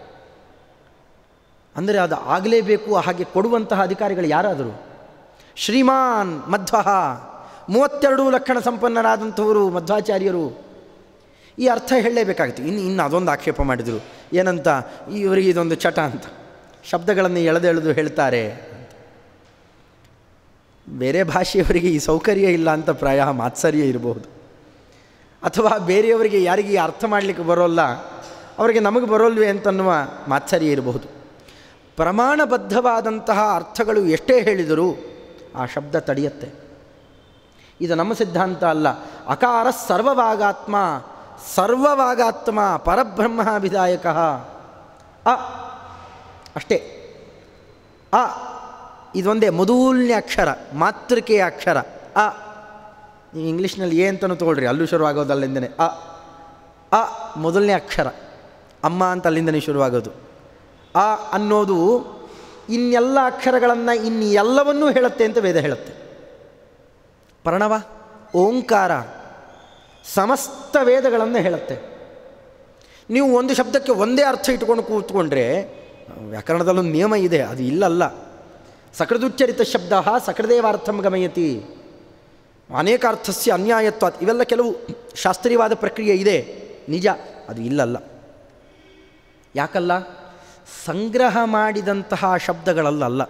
ಅಂದರೆ ಅದು ಆಗಲೇಬೇಕು ಹಾಗೆ ಕೊಡುವಂತಹ ಅಧಿಕಾರಿಗಳು ಯಾರಾದರು ಶ್ರೀಮಾನ್ ಮಧ್ವ ಮೂವತ್ತೆರಡು ಲಕ್ಷಣ ಸಂಪನ್ನರಾದಂಥವರು ಮಧ್ವಾಚಾರ್ಯರು ಈ ಅರ್ಥ ಹೇಳಲೇಬೇಕಾಗಿತ್ತು ಇನ್ನು ಇನ್ನು ಅದೊಂದು ಆಕ್ಷೇಪ ಮಾಡಿದರು ಏನಂತ ಇವರಿಗೆ ಇದೊಂದು ಚಟ ಅಂತ ಶಬ್ದಗಳನ್ನು ಎಳೆದೆಳೆದು ಹೇಳ್ತಾರೆ ಬೇರೆ ಭಾಷೆಯವರಿಗೆ ಈ ಸೌಕರ್ಯ ಇಲ್ಲ ಅಂತ ಪ್ರಾಯ ಮಾತ್ಸರ್ಯ ಇರಬಹುದು ಅಥವಾ ಬೇರೆಯವರಿಗೆ ಯಾರಿಗೆ ಈ ಅರ್ಥ ಮಾಡಲಿಕ್ಕೆ ಬರೋಲ್ಲ ಅವರಿಗೆ ನಮಗೆ ಬರೋಲ್ವೇ ಅಂತನ್ನುವ ಮಾತ್ಸರ್ಯ ಇರಬಹುದು ಪ್ರಮಾಣಬದ್ಧವಾದಂತಹ ಅರ್ಥಗಳು ಎಷ್ಟೇ ಹೇಳಿದರೂ ಆ ಶಬ್ದ ತಡೆಯುತ್ತೆ ಇದು ನಮ್ಮ ಸಿದ್ಧಾಂತ ಅಲ್ಲ ಅಕಾರ ಸರ್ವವಾಗಾತ್ಮ ಸರ್ವವಾಗಾತ್ಮ ಪರಬ್ರಹ್ಮ ವಿಧಾಯಕ ಅ ಅಷ್ಟೇ ಅ ಇದೊಂದೇ ಮೊದಲನೇ ಅಕ್ಷರ ಮಾತೃಕೆಯ ಅಕ್ಷರ ಅ ನೀವು ಇಂಗ್ಲೀಷ್ನಲ್ಲಿ ಎ ಅಂತಲೂ ತೊಗೊಳ್ರಿ ಅಲ್ಲೂ ಶುರುವಾಗೋದಲ್ಲಿಂದನೇ ಅ ಅ ಮೊದಲನೇ ಅಕ್ಷರ ಅಮ್ಮ ಅಂತ ಅಲ್ಲಿಂದನೇ ಶುರುವಾಗೋದು ಅ ಅನ್ನೋದು ಇನ್ನೆಲ್ಲ ಅಕ್ಷರಗಳನ್ನು ಇನ್ನು ಎಲ್ಲವನ್ನೂ ಹೇಳುತ್ತೆ ಅಂತ ವೇದ ಹೇಳುತ್ತೆ ಪ್ರಣವ ಓಂಕಾರ ಸಮಸ್ತ ವೇದಗಳನ್ನು ಹೇಳುತ್ತೆ ನೀವು ಒಂದು ಶಬ್ದಕ್ಕೆ ಒಂದೇ ಅರ್ಥ ಇಟ್ಕೊಂಡು ಕೂತ್ಕೊಂಡ್ರೆ ವ್ಯಾಕರಣದಲ್ಲೊಂದು ನಿಯಮ ಇದೆ ಅದು ಇಲ್ಲಲ್ಲ ಸಕೃದುಚ್ಚರಿತ ಶಬ್ದ ಸಕೃದೇವಾರ್ಥಂ ಗಮಯತಿ ಅನೇಕ ಅರ್ಥಸ್ಯ ಅನ್ಯಾಯತ್ವ ಇವೆಲ್ಲ ಕೆಲವು ಶಾಸ್ತ್ರೀಯವಾದ ಪ್ರಕ್ರಿಯೆ ಇದೆ ನಿಜ ಅದು ಇಲ್ಲಲ್ಲ ಯಾಕಲ್ಲ ಸಂಗ್ರಹ ಮಾಡಿದಂತಹ ಶಬ್ದಗಳಲ್ಲ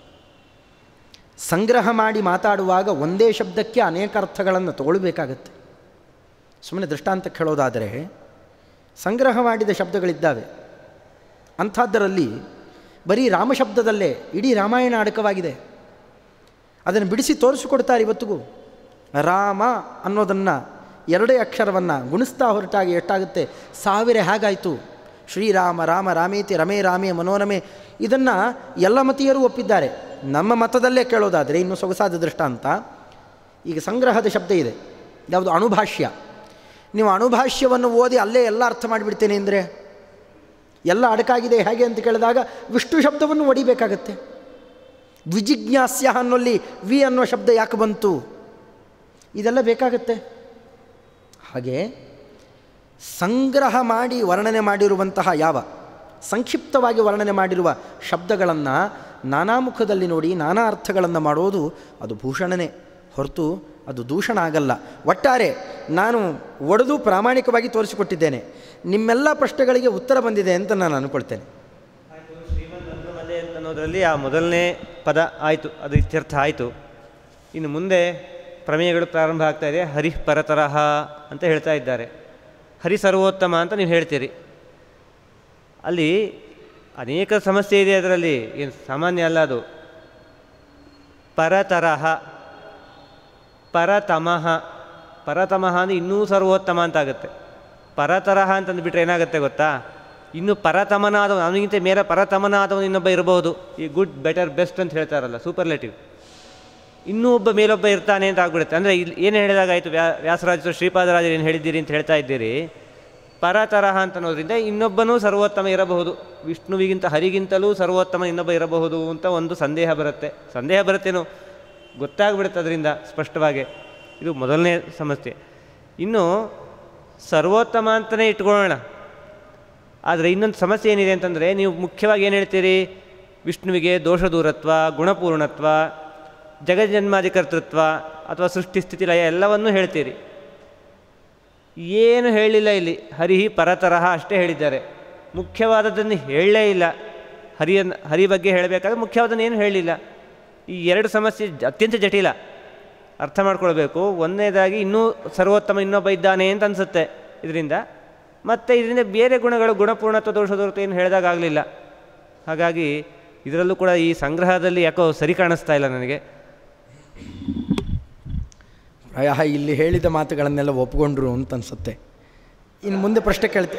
ಸಂಗ್ರಹ ಮಾಡಿ ಮಾತಾಡುವಾಗ ಒಂದೇ ಶಬ್ದಕ್ಕೆ ಅನೇಕ ಅರ್ಥಗಳನ್ನು ತಗೊಳ್ಬೇಕಾಗತ್ತೆ ಸುಮ್ಮನೆ ದೃಷ್ಟಾಂತಕ್ಕೆ ಹೇಳೋದಾದರೆ ಸಂಗ್ರಹ ಮಾಡಿದ ಶಬ್ದಗಳಿದ್ದಾವೆ ಅಂಥದ್ದರಲ್ಲಿ ಬರೀ ರಾಮ ಶಬ್ದದಲ್ಲೇ ಇಡೀ ರಾಮಾಯಣ ಅಡಕವಾಗಿದೆ ಅದನ್ನು ಬಿಡಿಸಿ ತೋರಿಸಿಕೊಡ್ತಾರೆ ಇವತ್ತಿಗೂ ರಾಮ ಅನ್ನೋದನ್ನು ಎರಡೇ ಅಕ್ಷರವನ್ನು ಗುಣಿಸ್ತಾ ಹೊರಟಾಗಿ ಎಷ್ಟಾಗುತ್ತೆ ಸಾವಿರ ಹೇಗಾಯಿತು ಶ್ರೀರಾಮ ರಾಮ ರಾಮೇತಿ ರಮೇ ರಾಮೇ ಮನೋರಮೆ ಇದನ್ನು ಎಲ್ಲ ಮತೀಯರು ಒಪ್ಪಿದ್ದಾರೆ ನಮ್ಮ ಮತದಲ್ಲೇ ಕೇಳೋದಾದರೆ ಇನ್ನು ಸೊಗಸಾದ ದೃಷ್ಟಾಂತ ಈಗ ಸಂಗ್ರಹದ ಶಬ್ದ ಇದೆ ಯಾವುದು ಅಣುಭಾಷ್ಯ ನೀವು ಅಣುಭಾಷ್ಯವನ್ನು ಓದಿ ಅಲ್ಲೇ ಎಲ್ಲ ಅರ್ಥ ಮಾಡಿಬಿಡ್ತೇನೆ ಅಂದರೆ ಎಲ್ಲ ಅಡಕಾಗಿದೆ ಹೇಗೆ ಅಂತ ಕೇಳಿದಾಗ ವಿಷ್ಣು ಶಬ್ದವನ್ನು ಒಡಿಬೇಕಾಗತ್ತೆ ವಿಜಿಜ್ಞಾಸ್ಯ ಅನ್ನೋಲ್ಲಿ ವಿ ಅನ್ನೋ ಶಬ್ದ ಯಾಕೆ ಬಂತು ಇದೆಲ್ಲ ಬೇಕಾಗತ್ತೆ ಹಾಗೆ ಸಂಗ್ರಹ ಮಾಡಿ ವರ್ಣನೆ ಮಾಡಿರುವಂತಹ ಯಾವ ಸಂಕ್ಷಿಪ್ತವಾಗಿ ವರ್ಣನೆ ಮಾಡಿರುವ ಶಬ್ದಗಳನ್ನು ನಾನಾ ಮುಖದಲ್ಲಿ ನೋಡಿ ನಾನಾ ಅರ್ಥಗಳನ್ನು ಮಾಡೋದು ಅದು ಭೂಷಣನೇ ಹೊರತು ಅದು ದೂಷಣ ಆಗಲ್ಲ ಒಟ್ಟಾರೆ ನಾನು ಒಡೆದು ಪ್ರಾಮಾಣಿಕವಾಗಿ ತೋರಿಸಿಕೊಟ್ಟಿದ್ದೇನೆ ನಿಮ್ಮೆಲ್ಲ ಪ್ರಶ್ನೆಗಳಿಗೆ ಉತ್ತರ ಬಂದಿದೆ ಅಂತ ನಾನು ಅಂದ್ಕೊಳ್ತೇನೆ ಮಲೆ ಅಂತ ಅನ್ನೋದರಲ್ಲಿ ಆ ಮೊದಲನೇ ಪದ ಆಯಿತು ಅದು ಇತ್ಯರ್ಥ ಆಯಿತು ಇನ್ನು ಮುಂದೆ ಪ್ರಮೇಯಗಳು ಪ್ರಾರಂಭ ಆಗ್ತಾ ಇದೆ ಹರಿ ಪರತರಹ ಅಂತ ಹೇಳ್ತಾ ಇದ್ದಾರೆ ಹರಿ ಸರ್ವೋತ್ತಮ ಅಂತ ನೀವು ಹೇಳ್ತೀರಿ ಅಲ್ಲಿ ಅನೇಕ ಸಮಸ್ಯೆ ಇದೆ ಅದರಲ್ಲಿ ಏನು ಸಾಮಾನ್ಯ ಅಲ್ಲ ಅದು ಪರತರಹ ಪರತಮಃ ಪರತಮಃ ಅಂದರೆ ಇನ್ನೂ ಸರ್ವೋತ್ತಮ ಅಂತ ಆಗುತ್ತೆ ಪರತರಹ ಅಂತಂದುಬಿಟ್ರೆ ಏನಾಗುತ್ತೆ ಗೊತ್ತಾ ಇನ್ನು ಪರತಮನಾದವನು ಅವನಿಗಿಂತ ಮೇರೆ ಪರತಮನಾದವನು ಇನ್ನೊಬ್ಬ ಇರಬಹುದು ಈ ಗುಡ್ ಬೆಟರ್ ಬೆಸ್ಟ್ ಅಂತ ಹೇಳ್ತಾರಲ್ಲ ಸೂಪರ್ಲೇಟಿವ್ ಇನ್ನೂ ಒಬ್ಬ ಮೇಲೊಬ್ಬ ಇರ್ತಾನೆ ಅಂತ ಆಗ್ಬಿಡುತ್ತೆ ಅಂದರೆ ಇಲ್ಲಿ ಏನು ಹೇಳಿದಾಗಾಯಿತು ವ್ಯಾ ವ್ಯಾಸರಾಜರು ಶ್ರೀಪಾದರಾಜರು ಏನು ಹೇಳಿದ್ದೀರಿ ಅಂತ ಹೇಳ್ತಾ ಇದ್ದೀರಿ ಪರತರಹ ಅಂತ ಅನ್ನೋದ್ರಿಂದ ಇನ್ನೊಬ್ಬನೂ ಸರ್ವೋತ್ತಮ ಇರಬಹುದು ವಿಷ್ಣುವಿಗಿಂತ ಹರಿಗಿಂತಲೂ ಸರ್ವೋತ್ತಮ ಇನ್ನೊಬ್ಬ ಇರಬಹುದು ಅಂತ ಒಂದು ಸಂದೇಹ ಬರುತ್ತೆ ಸಂದೇಹ ಬರುತ್ತೇನೋ ಗೊತ್ತಾಗ್ಬಿಡುತ್ತೆ ಅದರಿಂದ ಸ್ಪಷ್ಟವಾಗಿ ಇದು ಮೊದಲನೇ ಸಮಸ್ಯೆ ಇನ್ನು ಸರ್ವೋತ್ತಮ ಅಂತಲೇ ಇಟ್ಕೊಳ್ಳೋಣ ಆದರೆ ಇನ್ನೊಂದು ಸಮಸ್ಯೆ ಏನಿದೆ ಅಂತಂದರೆ ನೀವು ಮುಖ್ಯವಾಗಿ ಏನು ಹೇಳ್ತೀರಿ ವಿಷ್ಣುವಿಗೆ ದೋಷ ದೂರತ್ವ ಗುಣಪೂರ್ಣತ್ವ ಜಗಜ್ಜನ್ಮಾಧಿಕರ್ತೃತ್ವ ಅಥವಾ ಸೃಷ್ಟಿ ಸ್ಥಿತಿ ಲಯ ಎಲ್ಲವನ್ನೂ ಹೇಳ್ತೀರಿ ಏನು ಹೇಳಿಲ್ಲ ಇಲ್ಲಿ ಹರಿ ಪರತರಹ ಅಷ್ಟೇ ಹೇಳಿದ್ದಾರೆ ಮುಖ್ಯವಾದದ್ದನ್ನು ಹೇಳಲೇ ಇಲ್ಲ ಹರಿಯನ್ನು ಹರಿ ಬಗ್ಗೆ ಹೇಳಬೇಕಾದ್ರೆ ಮುಖ್ಯವಾದನ್ನು ಏನು ಹೇಳಿಲ್ಲ ಈ ಎರಡು ಸಮಸ್ಯೆ ಜ- ಅತ್ಯಂತ ಜಟಿಲ ಅರ್ಥ ಮಾಡ್ಕೊಳ್ಬೇಕು ಒಂದನೇದಾಗಿ ಇನ್ನೂ ಸರ್ವೋತ್ತಮ ಇನ್ನೊಬ್ಬ ಇದ್ದಾನೆ ಅಂತ ಅನಿಸುತ್ತೆ ಇದರಿಂದ ಮತ್ತು ಇದರಿಂದ ಬೇರೆ ಗುಣಗಳು ಗುಣಪೂರ್ಣತ್ವ ದೋಷದೋರ್ಥ ಏನು ಹೇಳಿದಾಗಲಿಲ್ಲ ಹಾಗಾಗಿ ಇದರಲ್ಲೂ ಕೂಡ ಈ ಸಂಗ್ರಹದಲ್ಲಿ ಯಾಕೋ ಸರಿ ಕಾಣಿಸ್ತಾ ಇಲ್ಲ ನನಗೆ ಪ್ರಾಯ ಇಲ್ಲಿ ಹೇಳಿದ ಮಾತುಗಳನ್ನೆಲ್ಲ ಒಪ್ಕೊಂಡ್ರು ಅಂತ ಅನಿಸುತ್ತೆ ಇನ್ನು ಮುಂದೆ ಪ್ರಶ್ನೆ ಕೇಳ್ತೆ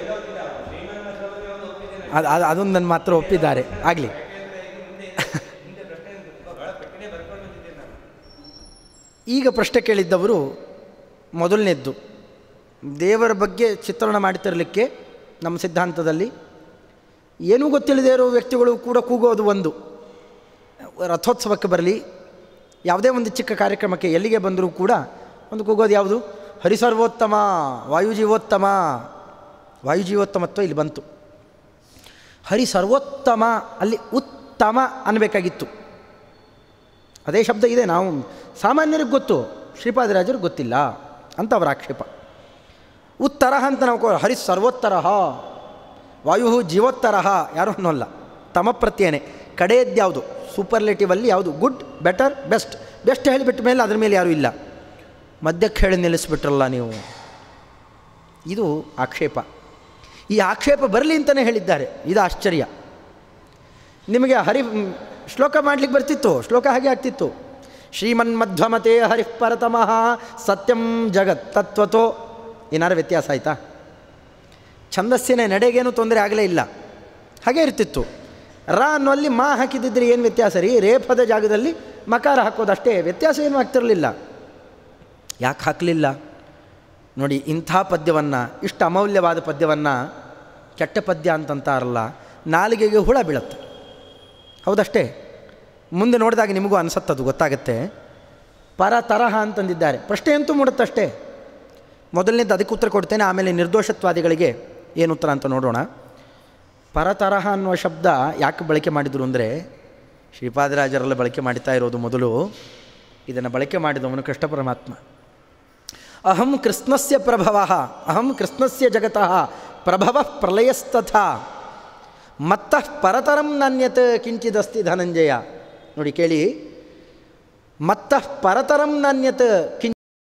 ಅದು ಅದು ಅದೊಂದು ನನ್ನ ಮಾತ್ರ ಒಪ್ಪಿದ್ದಾರೆ ಆಗಲಿ ಈಗ ಪ್ರಶ್ನೆ ಕೇಳಿದ್ದವರು ಮೊದಲನೇದ್ದು ದೇವರ ಬಗ್ಗೆ ಚಿತ್ರಣ ಮಾಡ್ತಿರಲಿಕ್ಕೆ ನಮ್ಮ ಸಿದ್ಧಾಂತದಲ್ಲಿ ಏನೂ ಗೊತ್ತಿಲ್ಲದೆ ಇರೋ ವ್ಯಕ್ತಿಗಳು ಕೂಡ ಕೂಗೋದು ಒಂದು ರಥೋತ್ಸವಕ್ಕೆ ಬರಲಿ ಯಾವುದೇ ಒಂದು ಚಿಕ್ಕ ಕಾರ್ಯಕ್ರಮಕ್ಕೆ ಎಲ್ಲಿಗೆ ಬಂದರೂ ಕೂಡ ಒಂದು ಕೂಗೋದು ಯಾವುದು ಹರಿಸರ್ವೋತ್ತಮ ವಾಯುಜೀವೋತ್ತಮ ವಾಯುಜೀವೋತ್ತಮತ್ವ ಇಲ್ಲಿ ಬಂತು ಹರಿ ಸರ್ವೋತ್ತಮ ಅಲ್ಲಿ ಉತ್ತಮ ಅನ್ನಬೇಕಾಗಿತ್ತು ಅದೇ ಶಬ್ದ ಇದೆ ನಾವು ಸಾಮಾನ್ಯರಿಗೆ ಗೊತ್ತು ಶ್ರೀಪಾದರಾಜರಿಗೆ ಗೊತ್ತಿಲ್ಲ ಅಂತ ಅವರ ಆಕ್ಷೇಪ ಉತ್ತರ ಅಂತ ನಾವು ಕೋ- ಹರಿ ಸರ್ವೋತ್ತರಹ ವಾಯು ಜೀವೋತ್ತರಹ ಯಾರು ಅನ್ನೋಲ್ಲ ತಮ ಪ್ರತ್ಯೇನೆ ಕಡೆಯದ್ಯಾವುದು ಸೂಪರ್ಲೇಟಿವಲ್ಲಿ ಯಾವುದು ಗುಡ್ ಬೆಟರ್ ಬೆಸ್ಟ್ ಬೆಸ್ಟ್ ಹೇಳಿಬಿಟ್ಟ ಮೇಲೆ ಅದ್ರ ಮೇಲೆ ಯಾರೂ ಇಲ್ಲ ಮಧ್ಯಕ್ಕೆ ಹೇಳಿ ನಿಲ್ಲಿಸ್ಬಿಟ್ರಲ್ಲ ನೀವು ಇದು ಆಕ್ಷೇಪ ಈ ಆಕ್ಷೇಪ ಬರಲಿ ಅಂತಲೇ ಹೇಳಿದ್ದಾರೆ ಇದು ಆಶ್ಚರ್ಯ ನಿಮಗೆ ಹರಿ ಮ್, ಶ್ಲೋಕ ಮಾಡ್ಲಿಕ್ಕೆ ಬರ್ತಿತ್ತು ಶ್ಲೋಕ ಹಾಗೆ ಆಗ್ತಿತ್ತು ಶ್ರೀಮನ್ಮಧ್ವಮತೆ ಹರಿಃ ಪರತಮಃ ಸತ್ಯಂ ಜಗತ್ ತತ್ವತೋ ಏನಾರು ವ್ಯತ್ಯಾಸ ಆಯಿತಾ ಛಂದಸ್ಸಿನ ನಡೆಗೇನು ತೊಂದರೆ ಆಗಲೇ ಇಲ್ಲ ಹಾಗೆ ಇರ್ತಿತ್ತು ರ ಅನ್ನುವಲ್ಲಿ ಮಾ ಹಾಕಿದ್ದಿದ್ರೆ ಏನು ವ್ಯತ್ಯಾಸ ರೀ ರೇಫದ ಜಾಗದಲ್ಲಿ ಮಕಾರ ಹಾಕೋದಷ್ಟೇ ವ್ಯತ್ಯಾಸ ಏನೂ ಆಗ್ತಿರಲಿಲ್ಲ ಯಾಕೆ ಹಾಕಲಿಲ್ಲ ನೋಡಿ ಇಂಥ ಪದ್ಯವನ್ನು ಇಷ್ಟು ಅಮೂಲ್ಯವಾದ ಪದ್ಯವನ್ನು ಕೆಟ್ಟ ಪದ್ಯ ಅಂತಂತಾರಲ್ಲ ನಾಲಿಗೆಗೆ ಹುಳ ಬೀಳುತ್ತೆ ಹೌದಷ್ಟೇ ಮುಂದೆ ನೋಡಿದಾಗ ನಿಮಗೂ ಅನಿಸತ್ತದು ಗೊತ್ತಾಗುತ್ತೆ ಪರ ತರಹ ಅಂತಂದಿದ್ದಾರೆ ಪ್ರಶ್ನೆ ಅಂತೂ ಮೂಡುತ್ತಷ್ಟೇ ಮೊದಲನೇದು ಅದಕ್ಕೆ ಉತ್ತರ ಕೊಡ್ತೇನೆ ಆಮೇಲೆ ನಿರ್ದೋಷತ್ವಾದಿಗಳಿಗೆ ಏನು ಉತ್ತರ ಅಂತ ನೋಡೋಣ ಪರತರಹ ಅನ್ನುವ ಶಬ್ದ ಯಾಕೆ ಬಳಕೆ ಮಾಡಿದರು ಅಂದರೆ ಶ್ರೀಪಾದರಾಜರೆಲ್ಲ ಬಳಕೆ ಮಾಡ್ತಾ ಇರೋದು ಮೊದಲು ಇದನ್ನು ಬಳಕೆ ಮಾಡಿದವನು ಕೃಷ್ಣ ಪರಮಾತ್ಮ ಅಹಂ ಕೃಷ್ಣಸ್ಯ ಪ್ರಭವ ಅಹಂ ಕೃಷ್ಣಸ್ಯ ಜಗತಃ ಪ್ರಭವ ಪ್ರಲಯಸ್ತಥಾ ಮತ್ತಃ ಪರತರಂ ನಾಣ್ಯತ್ ಕಿಂಚಿದಸ್ತಿ ಧನಂಜಯ ನೋಡಿ ಕೇಳಿ ಮತ್ತಃ ಪರತರಂ ನಾಣ್ಯತ್ ಕಿಂ